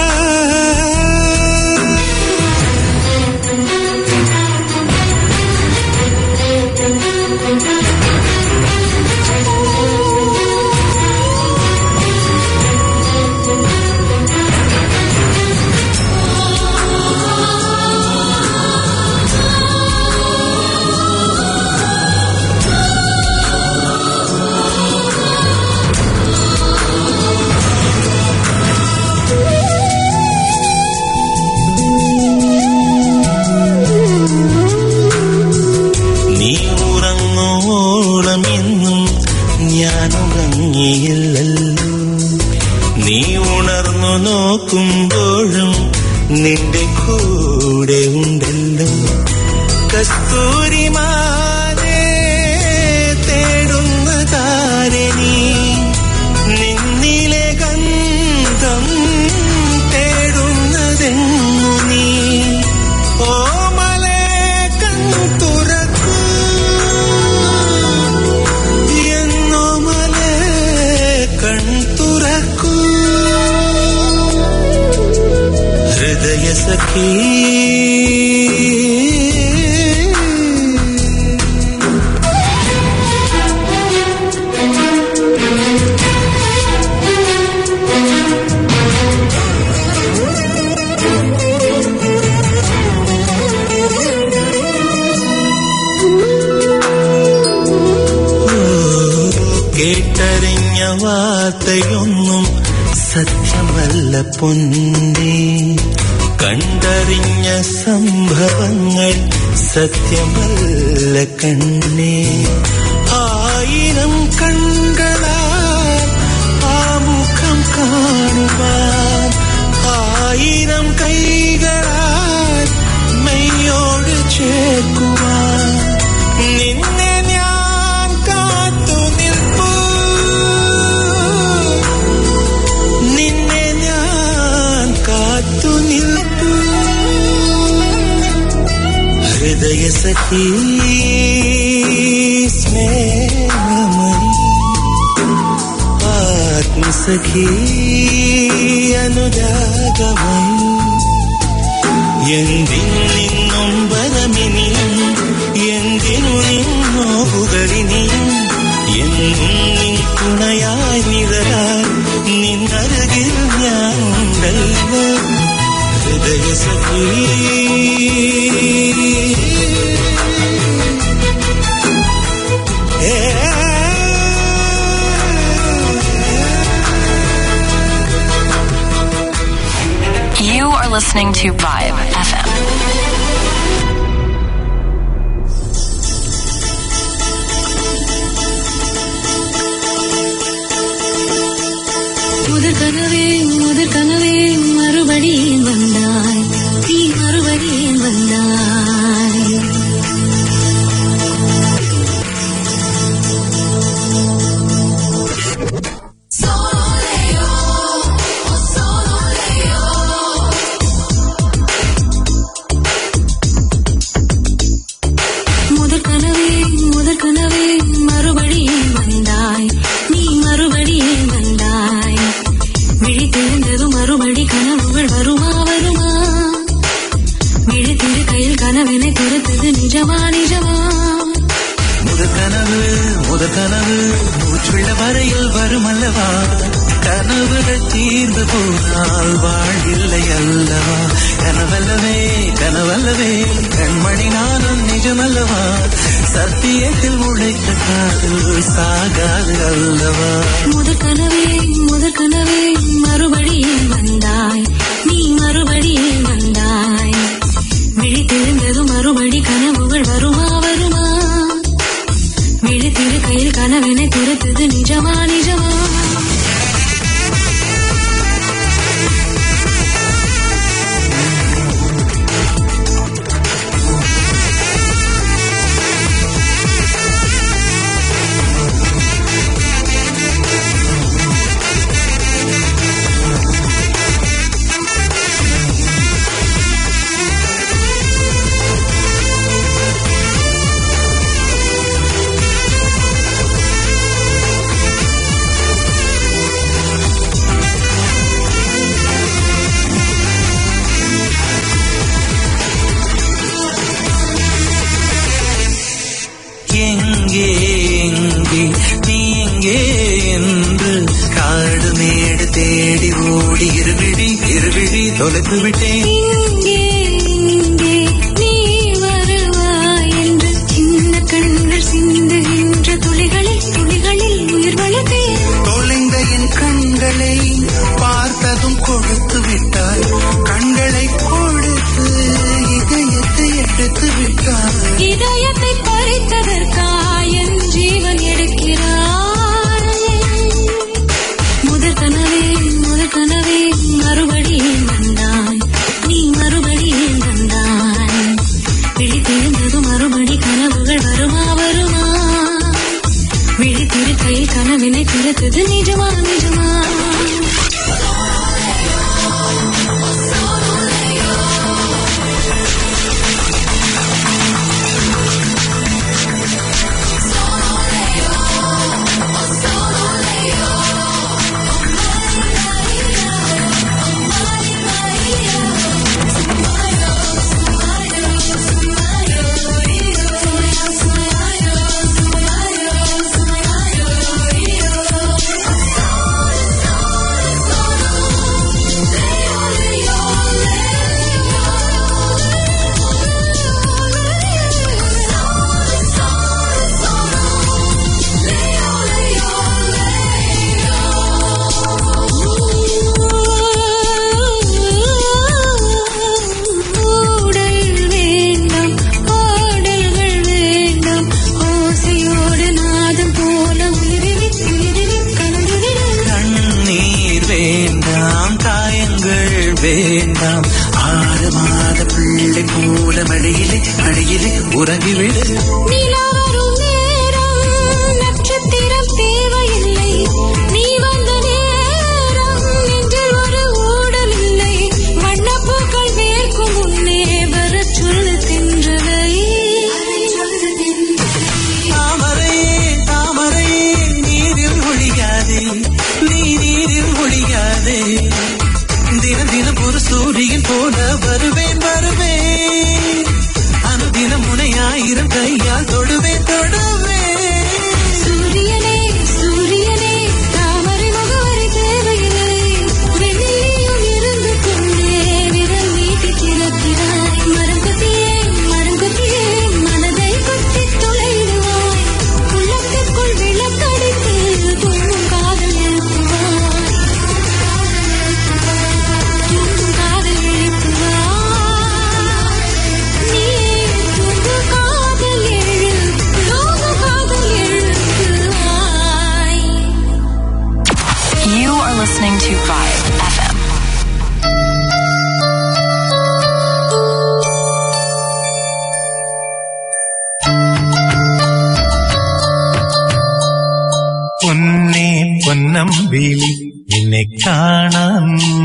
വാർത്തയൊന്നും സത്യമല്ല പൊന്നേ കണ്ടറിഞ്ഞ സംഭവങ്ങൾ സത്യമല്ല കണ്ണേ ആയിരം കണ്ണുകളാൽ ആ മുഖം കാണുവാൻ ആയിരം കൈകളാൽ മെയ്യോട് ചേർക്കുവാൻ നിന്നെ ഞാൻ കാത്തു നിൽപ്പൂ നിന്നെ ഞാൻ കാത്തു നിൽപ്പൂ ഹൃദയ സഖി സ്നേഹമയി ആത്മസഖി അനുരാഗമയി എന്തിനു നിന്നും ബലമിനിയും എന്തിനു നിന്നോ പുകളിനിയും എന്നും നിൻ തുണയായി നിഴലായി നിന്നരുകിൽ ഞാൻ ഉണ്ടല്ലോ ഹൃദയ സഖി You are listening to Vibe FM. முதற் கனவே முதற் கனவே மறுபடி வந்தாய் நீ மறுபடி வந்தாய் முதற் கனவே முதற் கனவே மறுபடி வந்தாய் நீ மறுபடி வந்தாய் விழித்திருந்ததும் மறுபடி கனவுகள் வருமா வருமா விழித்திரு கையில் கனவினை துரத்தது நிஜமா நிஜமா முதற் கனவு முதற் கனவு மூச்சுள்ள வரையில் வருமல்லவா கனவுகள் தீர்ந்து போனால் வாழ்வில்லை அல்லவா கனவல்லவே கனவல்லவே கண்மணி நானும் நிஜமல்லவா சத்தியத்தில் உழைத்த காதல் சாகாது அல்லவா முதற் கனவே முதற் கனவே மறுபடி வந்தாய் நீ மறுபடி வந்தாய் விழித்திருந்ததும் மறுபடி கனவுகள் வருமா வருமா விழித்திரு கையில் கனவினை துரத்தது நிஜமா நிஜமா எங்கே எங்கே நீ எங்கே என்று காடு மேடு தேடி ஓடி இருவிழி இருவிழி தொலைத்து விட்டேன் இங்கே இங்கே நீ வருவாய் என்று சின்ன கண்கள் சிந்துகின்ற துளிகளில் துளிகளில் உயிர் வளர்த்தேன் தொலைந்த என் கண்களை பார்த்ததும் கொடுத்து விட்டாய் கண்களை கொடுத்து இதயத்தை எடுத்து விட்டாய் இதயத்தை பறித்ததற்காய் என் ஜீவன் எடுக்கிறாய் முதற் கனவே முதற் கனவே மறுபடி வந்தாய் நீ மறுபடி வந்தாய் விழித்திருந்ததும் மறுபடி கனவுகள் வருமா வருமா விழித்திருக்கையில் கனவினை துரத்தது நிஜமா நிஜமா மடியிலே அடியிலே உறங்கிவிடு நிலா வரும் நேரம் நட்சத்திரம் தேவையில்லை நீ வந்த நேரம் நெஞ்சில் ஒரு ஊடல் இல்லை வண்ணப்பூக்கள் வேர்க்கும் முன்னே வரச் சொல்லு தின்றவை தாமரை தாமரை நீரில் ஒழியாதே நீ நீரில் ஒழியாதே தினம் தினம் ஒரு சூரியன் போல வருவேன் வருவேன் அனுதினம் உனை ஆயிரம் கையால் தொடுவேன் தொடுவேன் சூரியனே சூரியனே தாமரை முகவரி தேவையில்லை வெண்ணிலையும் இருந்து கொண்டே விரல் நீட்டி திறக்கிறாய் மரம் கொத்தியே மரம் கொத்தியே மனதை கொத்தி துளையிடுவாய் உள்ளத்திற்குள் விளக்கடித்து தூங்கும் காதல் எழுப்புவாய் தூங்கும் காதல் எழுப்புவாய் நீ தூங்கும் காதல் எழுப்பு தூங்கும் காதல் எழுப்புவாய் You are listening to Vibe FM. പൊന്നേ പൊന്നമ്പിളി നിന്നെ കാണാൻ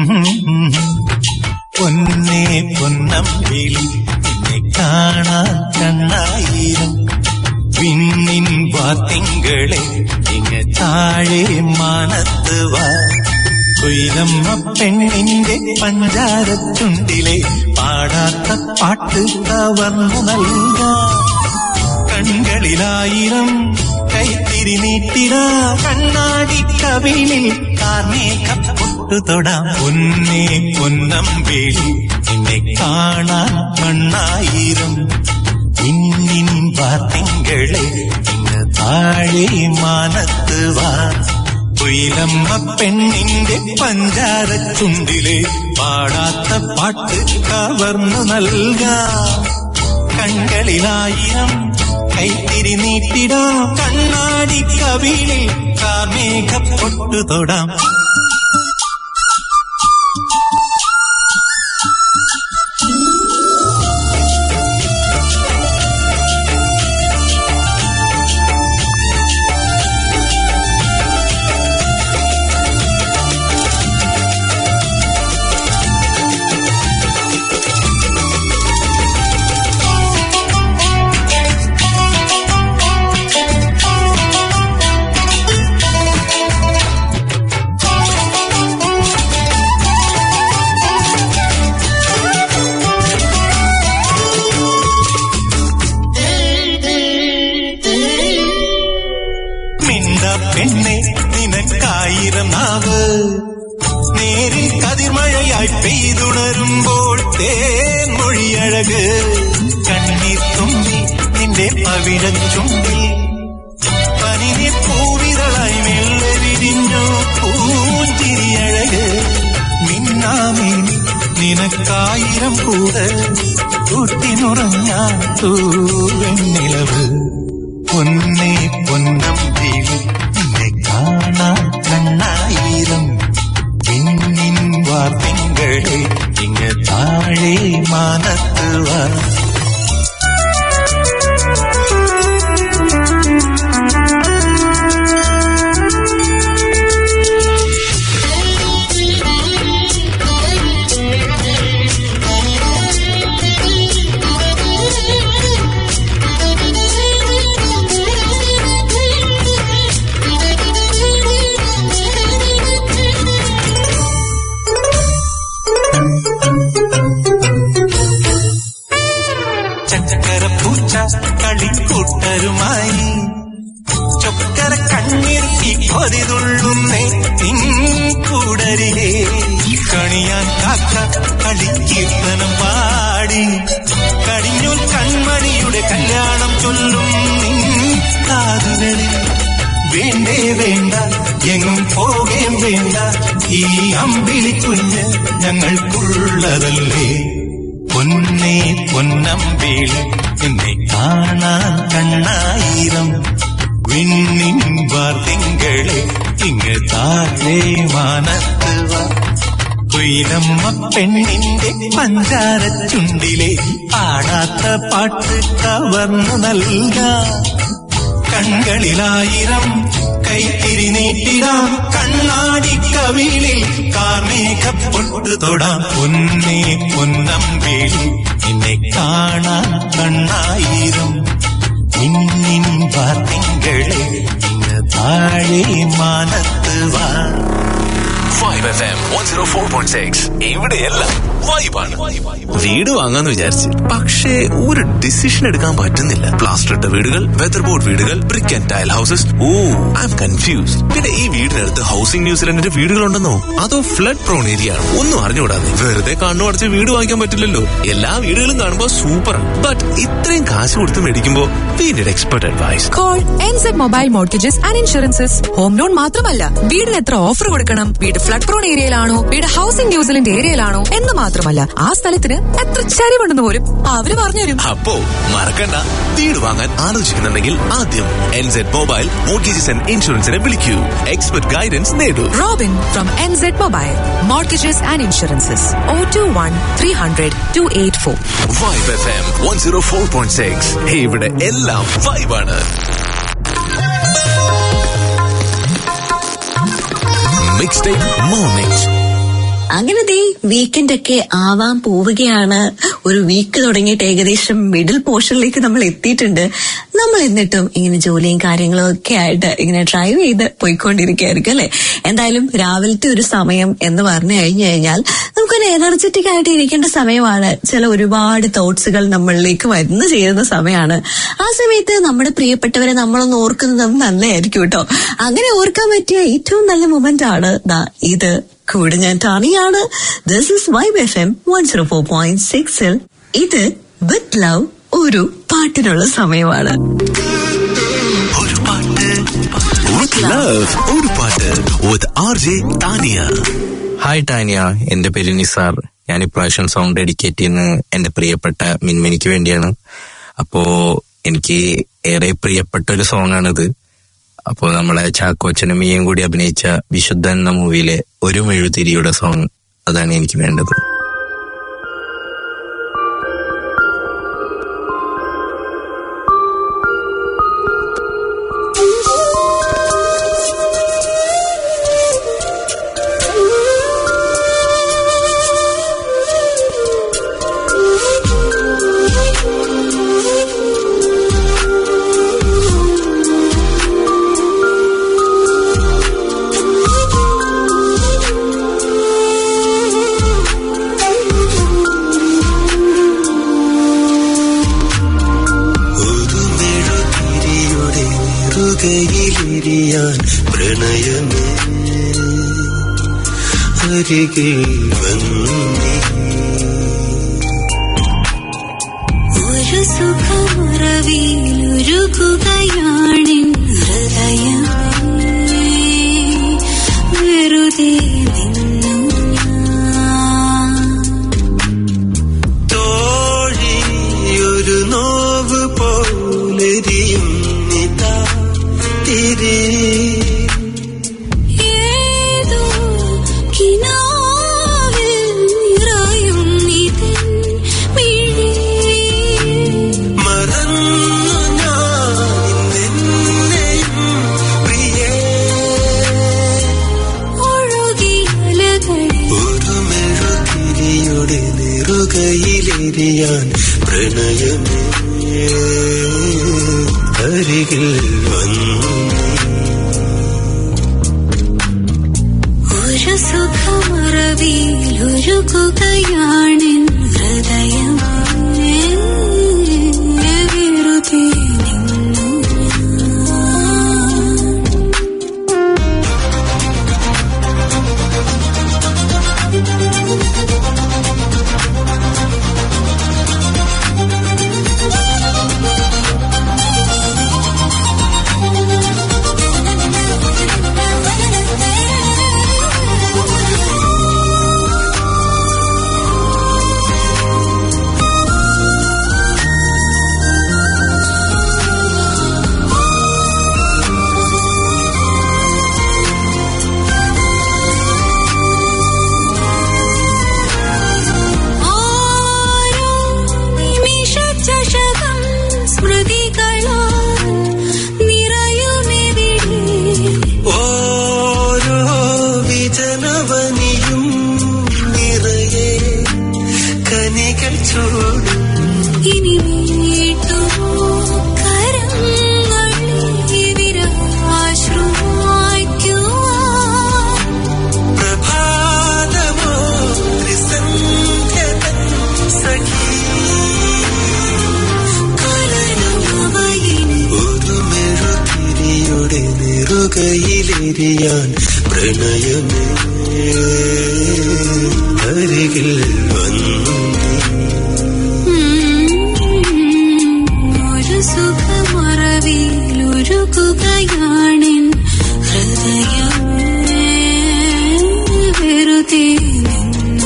പൊന്നേ പൊന്നമ്പിളി നിന്നെ കാണാൻ കണ്ണായിരം വിണ്ണിൻ വാത്തിങ്കളെ ഇങ്ങ താഴെ മാനത്ത് വാ കൊയിലമ്മ പെണ്ണിന്റെ പഞ്ചാരത്തുണ്ടിലെ പാടാത്ത പാട്ട് കവർന്നു നൽകാം കൺകളിലായിരം കൈത്തിരി നീട്ടിടാ കണ്ണാടി കവിളിൽ കാർമേഘ പൊട്ടു തൊടാം പൊന്നേ പൊന്നമ്പേളി നിന്നെ കാണാൻ മണ്ണായിരം ഇന്നിൻ വാർത്തിങ്കളെ ഇന്ന് താഴെ മാനത്ത് വാ കുയിലമ്മ പെണ്ണിന്റെ പഞ്ചാര ചുണ്ടിലെ പാടാത്ത പാട്ട് കവർന്നു നൽകാം കൺകളിലായിരം കൈത്തിരി നീട്ടിടാം കണ്ണാടി കവിളിൽ കാർമേഘ പൊട്ടു തൊടാം മിണ്ട പെണ്ണെ നിനക്കായിരം നാവ് നേരിൽ കതിർമഴയായി പെയ്തുണരുമ്പോൾ തേൻ മൊഴിയഴക് കണ്ണീർ തുമ്പി നിന്റെ പവിഴച്ചുണ്ടിൽ പനിനെ പൂവിരളായി മെല്ലെ വിരിഞ്ഞു പൂഞ്ചിരിയഴക് മിന്നാമേനി നിനക്കായിരം കൂട് കൂട്ടിനുറങ്ങാൻ തൂവെണ്ണിലവ് പൊന്നേ പൊന്നം വീഴി നിന്നെ കാണാൻ കണ്ണായിരം പിന്നിൻ വാർത്തിങ്കളെ ഇങ്ങ് താഴെ മാനത്ത് വാ ചക്കര പൂച്ച കളിക്കൂട്ടരുമായി ചൊക്കര കണ്ണീർ ഈ കൊതിതുള്ളുന്നേ കൂടരികെ കണിയാൻ കാക്ക കളിക്കീർത്തനം പാടി കടിഞ്ഞൂൽ കൺമണിയുടെ കല്യാണം ചൊല്ലും നിൻ കാതുകളിൽ വേണ്ടേ വേണ്ട എങ്ങും പോകേം വേണ്ട ഈ അമ്പിളി കുഞ്ഞ് ഞങ്ങൾക്കുള്ളതല്ലേ പൊന്നേ പൊന്നമ്പിളി എന്നെ കാണാൻ കണ്ണായിരം വിണ്ണിൻ വാർത്തിങ്കളെ ഇങ്ങ് താഴെ മാനത്ത് വാ കുയിലമ്മ പെണ്ണിന്റെ പഞ്ചാര ചുണ്ടിലെ പാടാത്ത പാട്ട് കവർന്നു നൽകാം കൺകളിലായിരം കൈത്തിരി നീട്ടിടാം കണ്ണാടി കവിളിൽ കാർമേഘ പൊട്ടു തൊടാം പൊന്നേ പൊന്നമ്പേളി നിന്നെ കാണാൻ കണ്ണായിരം നിന്നിൻ വാർത്തിങ്കളെ ഇന്ന് താഴെ മാനത്ത് വാ Vibe F M one zero four point six ഇവിടെയെല്ലാം വൈബാണ് വീട് വാങ്ങാന്ന് വിചാരിച്ച് പക്ഷേ ഒരു ഡിസിഷൻ എടുക്കാൻ പറ്റുന്നില്ല പ്ലാസ്റ്റർ ഇട്ട വീടുകൾ വെതർ ബോർഡ് വീടുകൾ brick and tile houses oh I'm confuse പിന്നെ ഈ വീടിനടുത്ത് ഹൗസിംഗ് ന്യൂസിലൻഡിന്റെ വീടുകളുണ്ടെന്നോ അതോ ഫ്ലഡ് പ്രോൺ ഏരിയ ആണ് ഒന്നും അറിഞ്ഞുകൂടാതെ വെറുതെ കണ്ണു അടച്ച് വീട് വാങ്ങിക്കാൻ പറ്റില്ലല്ലോ എല്ലാ വീടുകളും കാണുമ്പോൾ സൂപ്പർ ബട്ട് ഇത്രയും കാശ് കൊടുത്ത് മേടിക്കുമ്പോ we need expert advice call NZ Mobile Mortgages and Insurances home loan മാത്രമല്ല വീടിന് എത്ര ഓഫർ കൊടുക്കണം വീട് ഫ്ലഡ് പ്രോൺ ഏരിയയിലാണോ വീട് ഹൗസിംഗ് ന്യൂസിലൻഡ് ഏരിയയിലാണോ എന്ന് മാത്രമല്ല ആ സ്ഥലത്തിന് എത്ര ചരിവുണ്ടെന്ന് പോലും അവര് പറഞ്ഞുതരും അപ്പോ മറക്കണ്ട വീട് വാങ്ങാൻ ആലോചിക്കുന്നുണ്ടെങ്കിൽ ആദ്യം എൻസെഡ് മൊബൈൽ മോർഗേജസ് ആൻഡ് ഇൻഷുറൻസിനെ വിളിക്കൂ എക്സ്പെർട്ട് ഗൈഡൻസ് നേടൂ Robin from NZ Mobile Mortgages and Insurances O two one three hundred two eight four Vibe F M one zero four point six ഇവിടെ എല്ലാം വൈബാണ് മിക്സ് ഡേ മോർണിംഗ് അങ്ങനെ ദേ weekend ഒക്കെ ആവാൻ പോവുകയാണ് ഒരു വീക്ക് തുടങ്ങിയിട്ട് ഏകദേശം മിഡിൽ പോർഷനിലേക്ക് നമ്മൾ എത്തിയിട്ടുണ്ട് നമ്മൾ എന്നിട്ടും ഇങ്ങനെ ജോലിയും കാര്യങ്ങളും ഒക്കെ ആയിട്ട് ഇങ്ങനെ ഡ്രൈവ് ചെയ്ത് പോയിക്കൊണ്ടിരിക്കുകയായിരിക്കും അല്ലെ എന്തായാലും രാവിലത്തെ ഒരു സമയം എന്ന് പറഞ്ഞു കഴിഞ്ഞു കഴിഞ്ഞാൽ നമുക്കൊരു എനർജറ്റിക് ആയിട്ട് ഇരിക്കേണ്ട സമയമാണ് ചില ഒരുപാട് തോട്ട്സുകൾ നമ്മളിലേക്ക് വരുന്ന ചെയ്യുന്ന സമയമാണ് ആ സമയത്ത് നമ്മുടെ പ്രിയപ്പെട്ടവരെ നമ്മളൊന്ന് ഓർക്കുന്നതും നല്ലതായിരിക്കും കേട്ടോ അങ്ങനെ ഓർക്കാൻ പറ്റിയ ഏറ്റവും നല്ല മൊമെന്റ് ആണ് ദാ ഇത് കൂടെ ഞാൻ ടാണിയാണ് this is Vibe F M one zero four point സിക്സിൽ ഇത് വിത്ത് ലവ് ഒരു പാട്ടിനുള്ള സമയമാണ് With love, ഒരു പാട്ട് with RJ Tania hi Tania എന്റെ പേര് നിസാർ ഞാൻ ഇപ്രാവശ്യം സോങ് ഡെഡിക്കേറ്റ് ചെയ്യുന്ന എന്റെ പ്രിയപ്പെട്ട മിൻമിനിക്ക് വേണ്ടിയാണ് അപ്പോ എനിക്ക് ഏറെ പ്രിയപ്പെട്ട ഒരു സോങ് ആണിത് അപ്പോ നമ്മളെ ചാക്കോച്ചനും മീയും കൂടി അഭിനയിച്ച വിശുദ്ധ എന്ന മൂവിയിലെ ഒരു മെഴുതിരിയുടെ സോങ് അതാണ് എനിക്ക് വേണ്ടത് ഒരു മെഴുതിരിയുടെ നെറുകയിലെരിയാൻ പ്രണയമേ അരികിൽ വന്നേ ഒരു സുഖമുറവിയിലൊരുകുകയാണിൻ ഹൃദയം വെറുതെ നിന്നു ഞാൻ തോഴി ഒരു നോവ് പോലെരിയും നിതാ തിരി ഏതോ കിനാവിൽ നിറയും നിതിൻ മിഴി മറന്നു ഞാൻ നിന്നെയും പ്രിയേ ഒഴുകിയലകളിൽ ഒരു മെഴുതിരിയുടെ നെറുകയിലെരിയാൻ പ്രണയമേ അരികിൽ വന്നു ഒരു സുഖമറവിയിലൊരുകുകയാണിൻ ഹൃദയം വെറുതെ നിന്നു ഞാൻ. ഒരു അരികിലെരിയാൻ പ്രണയമേ അരികിൽ വന്നു ഒരു സുഖമറവിയിലൊരുകുകയാണെൻ ഹൃദയമേ വെറുതെ നിന്നു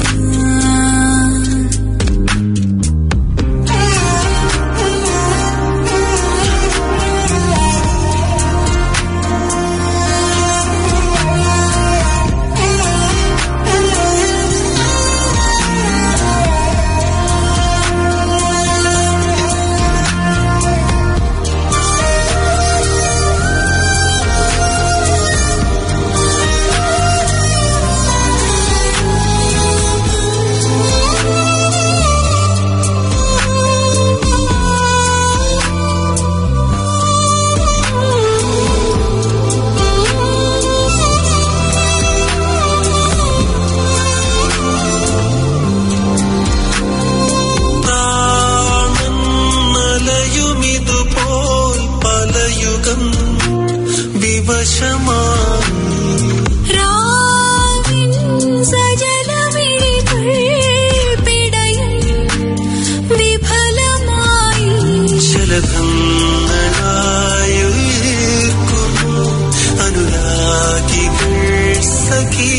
പ്രാണമലയുമിതുപോൽ പലയുഗം വിവശമായി രാവിൻ സജലമിഴികൾ പിടയും വിഫലമായി ശലഭങ്ങളായുയർക്കുന്നു അനുരാഗികൾ സഖീ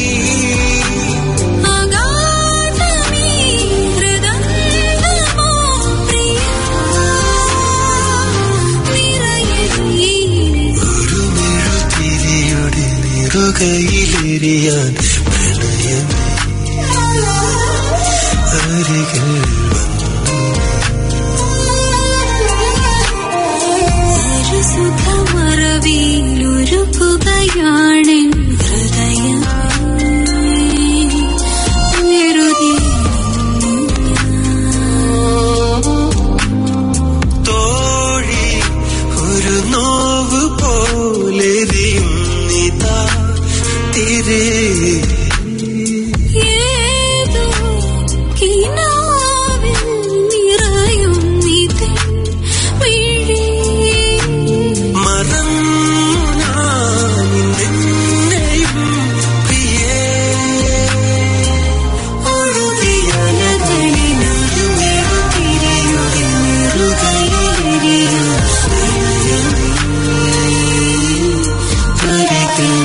അഗാധമീ ഹൃദന്തമോ പ്രിയ നിറയേ ഒരു മെഴുതിരിയുടെ നെറുകയിലെരിയാൻ പ്രണയമേ അരികിൽ ഒരു സുഖമറവിയിലൊരുക്കുകയാണെൻ ഹൃദയം വെറുതെ തോഴി ഒരു നോവ് പോലെരിയും നിതാ തിരേ ഏതോ കിനാവിൽ നിറയും നിതൻ വിഴി മറന്നു ഞാൻ നിന്നെയും പ്രിയേ ഒഴുകിയ നദിയിലൊരു മെഴുതിരിയുടെ നെറുകയിലെരിയും അരികിൽ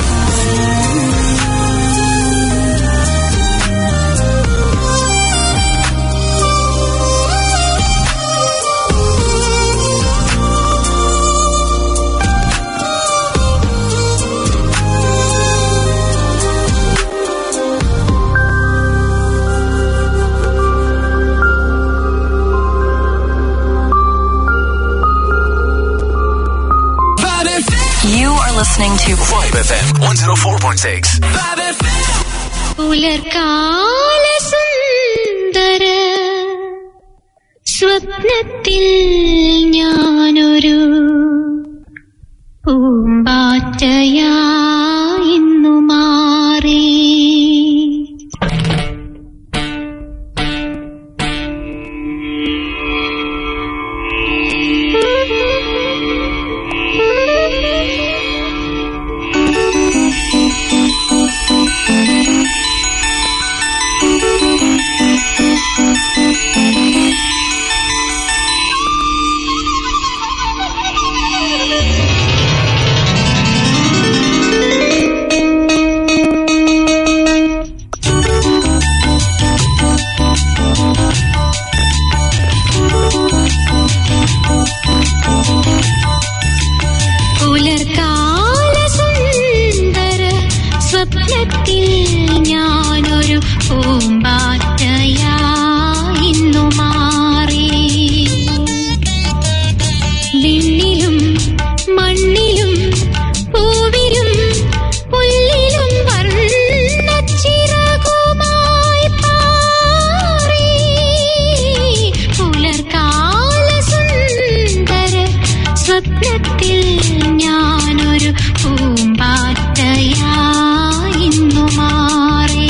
You are listening to Vibe FM 104.6. പുലർക്കാല സുന്ദര സ്വപ്നത്തിൽ ഞാനൊരു പൂമ്പാറ്റയായിന്നു മാറി പുലർക്കാല സുന്ദര സ്വപ്നത്തിൽ ഞാനൊരു പൂമ്പാറ്റയായിന്നു മാറി വിണ്ണിലും മണ്ണിലും പൂവിലും പുല്ലിലും വർണ്ണച്ചിറകുമായി പാറി പുലർക്കാല സുന്ദര സ്വപ്നത്തിൽ ഞാനൊരു പൂമ്പാറ്റയായിന്നു മാറി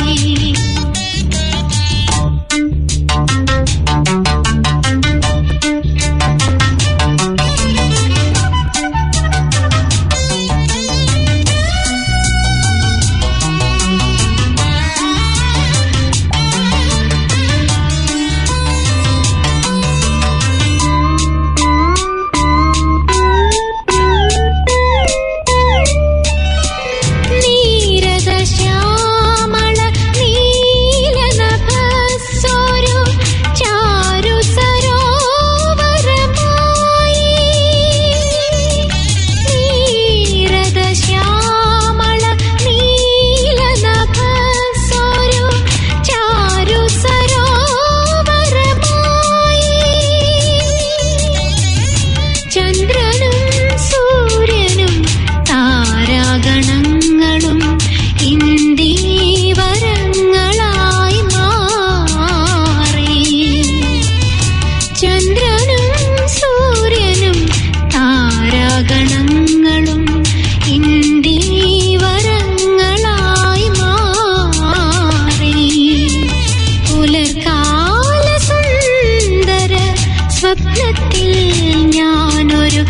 സ്വപ്നത്തിൽ ഞാനൊരു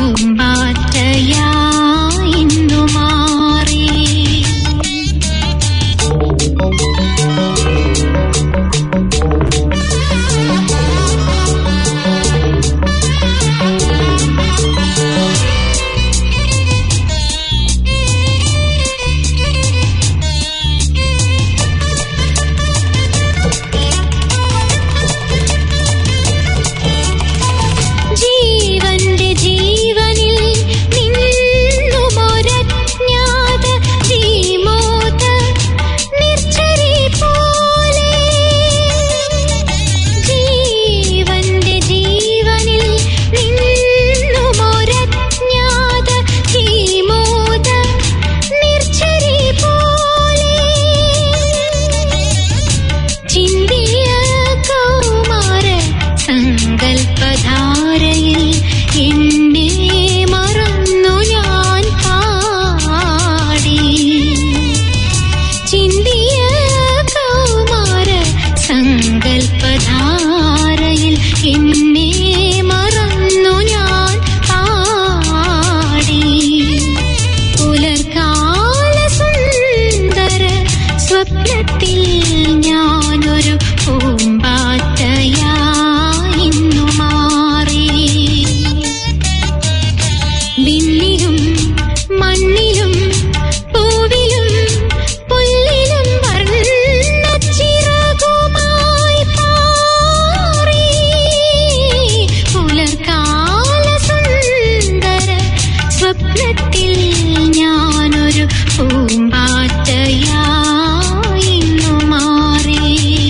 പൂമ്പാറ്റയായിന്നു മാറി ജീവന്റെ ജീവനിൽ നിന്നുമൊരജ്ഞാത ജീമോത നിർജ്ജരി പോലെ ജീവന്റെ ജീവനിൽ നിന്നുമൊരജ്ഞാത ജീമോത നിർജ്ജരി പോലെ ചിന്തിയ കൗമാര സങ്കൽപ്പധാരയിൽ എന്നെ മറന്നു ഞാൻ പാടി ചിന്തിയ കൗമാര സങ്കൽപ്പധാരയിൽ എന്നെ മറന്നു ഞാൻ പാടി പുലർകാല സുന്ദര സ്വപ്നത്തിൽ ഞാനൊരു പൂമ്പാറ്റയായിന്നു മാറി വിണ്ണിലും മണ്ണിലും പൂവിലും പുല്ലിലും വർണ്ണച്ചിറകുമായി പാറി പുലർകാല സുന്ദര സ്വപ്നത്തിൽ ഞാനൊരു പൂമ്പാറ്റയായിന്നു മാറി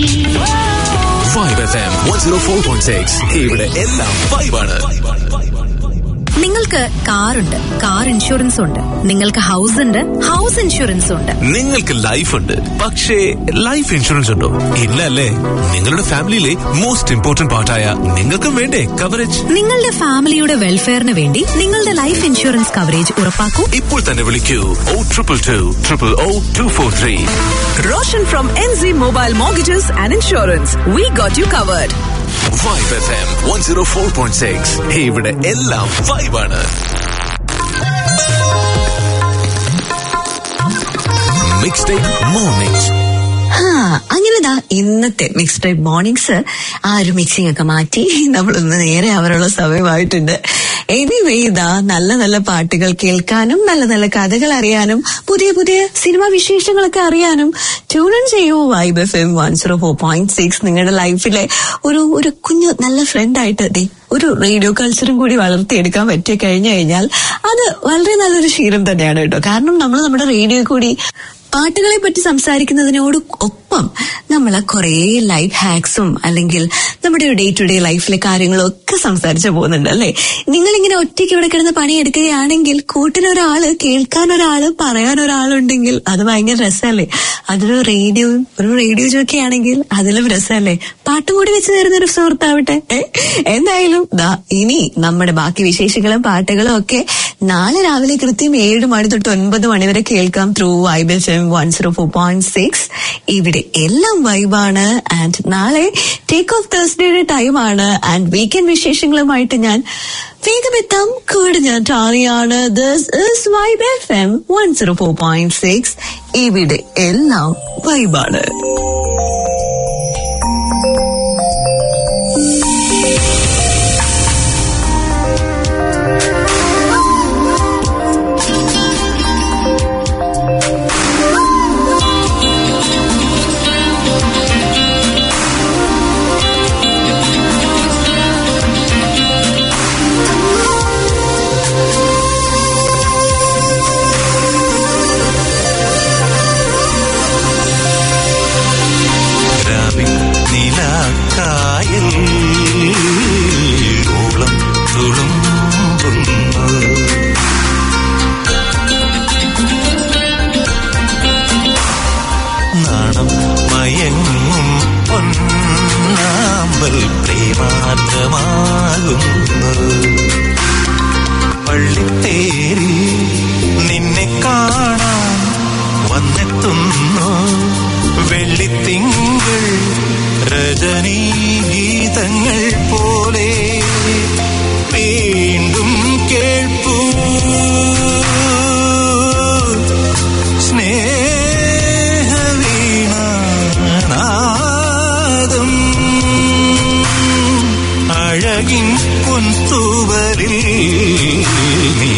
Vibe F M one zero four point six ഇവിടെ എല്ലാം ഫൈവാണ് നിങ്ങൾക്ക് കാറുണ്ട് കാർ ഇൻഷുറൻസ് ഉണ്ട് നിങ്ങൾക്ക് ഹൗസ് ഉണ്ട് ഹൗസ് ഇൻഷുറൻസ് ഉണ്ട് നിങ്ങൾക്ക് ലൈഫ് ഉണ്ട് പക്ഷേ ലൈഫ് ഇൻഷുറൻസ് ഉണ്ടോ ഇല്ല അല്ലേ നിങ്ങളുടെ ഫാമിലിയിലെ മോസ്റ്റ് ഇമ്പോർട്ടന്റ് പാർട്ടായ നിങ്ങൾക്കും വേണ്ടേ കവറേജ് നിങ്ങളുടെ ഫാമിലിയുടെ വെൽഫെയറിന് വേണ്ടി നിങ്ങളുടെ ലൈഫ് ഇൻഷുറൻസ് കവറേജ് ഉറപ്പാക്കൂ ഇപ്പോൾ തന്നെ വിളിക്കൂ O triple two triple O two four three Roshan from NZ Mobile Mortgages and Insurance. We got you covered. Vibe F M one zero four point six ഇവിടെ എല്ലാം ഫൈവാണ് mix type mornings ആ അങ്ങനെതാ ഇന്നത്തെ mix type mornings ആ ഒരു mixing ഒക്കെ മാറ്റി നമ്മളൊന്ന് നേരെ അവരുള്ള സമയമായിട്ടുണ്ട് എനിവേ ഇതാ നല്ല നല്ല പാട്ടുകൾ കേൾക്കാനും നല്ല നല്ല കഥകൾ അറിയാനും പുതിയ പുതിയ സിനിമ വിശേഷങ്ങളൊക്കെ അറിയാനും ട്യൂൺ ചെയ്യൂ Vibe F M one zero four point six നിങ്ങളുടെ ലൈഫിലെ ഒരു ഒരു കുഞ്ഞു നല്ല ഫ്രണ്ട് ആയിട്ട് ദേ ഒരു റേഡിയോ കൾച്ചറും കൂടി വളർത്തിയെടുക്കാൻ പറ്റി കഴിഞ്ഞു കഴിഞ്ഞാൽ അത് വളരെ നല്ലൊരു ശീലം തന്നെയാണ് കേട്ടോ കാരണം നമ്മൾ നമ്മുടെ റേഡിയോ കൂടി പാട്ടുകളെ പറ്റി സംസാരിക്കുന്നതിനോട് ഒപ്പം നമ്മൾ കുറെ ലൈഫ് ഹാക്സും അല്ലെങ്കിൽ നമ്മുടെ ഡേ ടു ഡേ ലൈഫിലെ കാര്യങ്ങളും ഒക്കെ സംസാരിച്ചു പോകുന്നുണ്ട് അല്ലെ നിങ്ങളിങ്ങനെ ഒറ്റയ്ക്ക് ഇവിടെ കിടന്ന് പണിയെടുക്കുകയാണെങ്കിൽ കൂട്ടിനൊരാള് കേൾക്കാൻ ഒരാള് പറയാൻ ഒരാളുണ്ടെങ്കിൽ അത് ഭയങ്കര രസമല്ലേ അതൊരു റേഡിയോ ഒരു റേഡിയോ ജോക്കി ആണെങ്കിൽ അതിലും രസമല്ലേ പാട്ടും കൂടി വെച്ച് തരുന്ന ഒരു സുഹൃത്താവട്ടെ ഏ? എന്തായാലും ദാ ഇനി നമ്മുടെ ബാക്കി വിശേഷങ്ങളും പാട്ടുകളും ഒക്കെ നാളെ രാവിലെ കൃത്യം ഏഴ് മണി തൊട്ട് ഒൻപത് മണി വരെ കേൾക്കാം through Vibe F M one zero four point six ഇവിടെ എല്ലാം വൈബാണ് ആൻഡ് നാളെ ടേക്ക് ഓഫ് തേഴ്സ്ഡേയുടെ ടൈമാണ് ആൻഡ് വീക്കെൻഡ് വിശേഷങ്ങളുമായിട്ട് ഞാൻ വേഗം എത്താം കൂടെ ഞാൻ ടാറിയാണ് this is Vibe F M one zero four point six ഇവിടെ എല്ലാം വൈബാണ് ും തൂവലിൽ നീ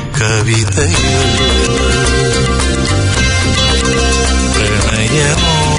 കവിതയോ പ്രണയമോ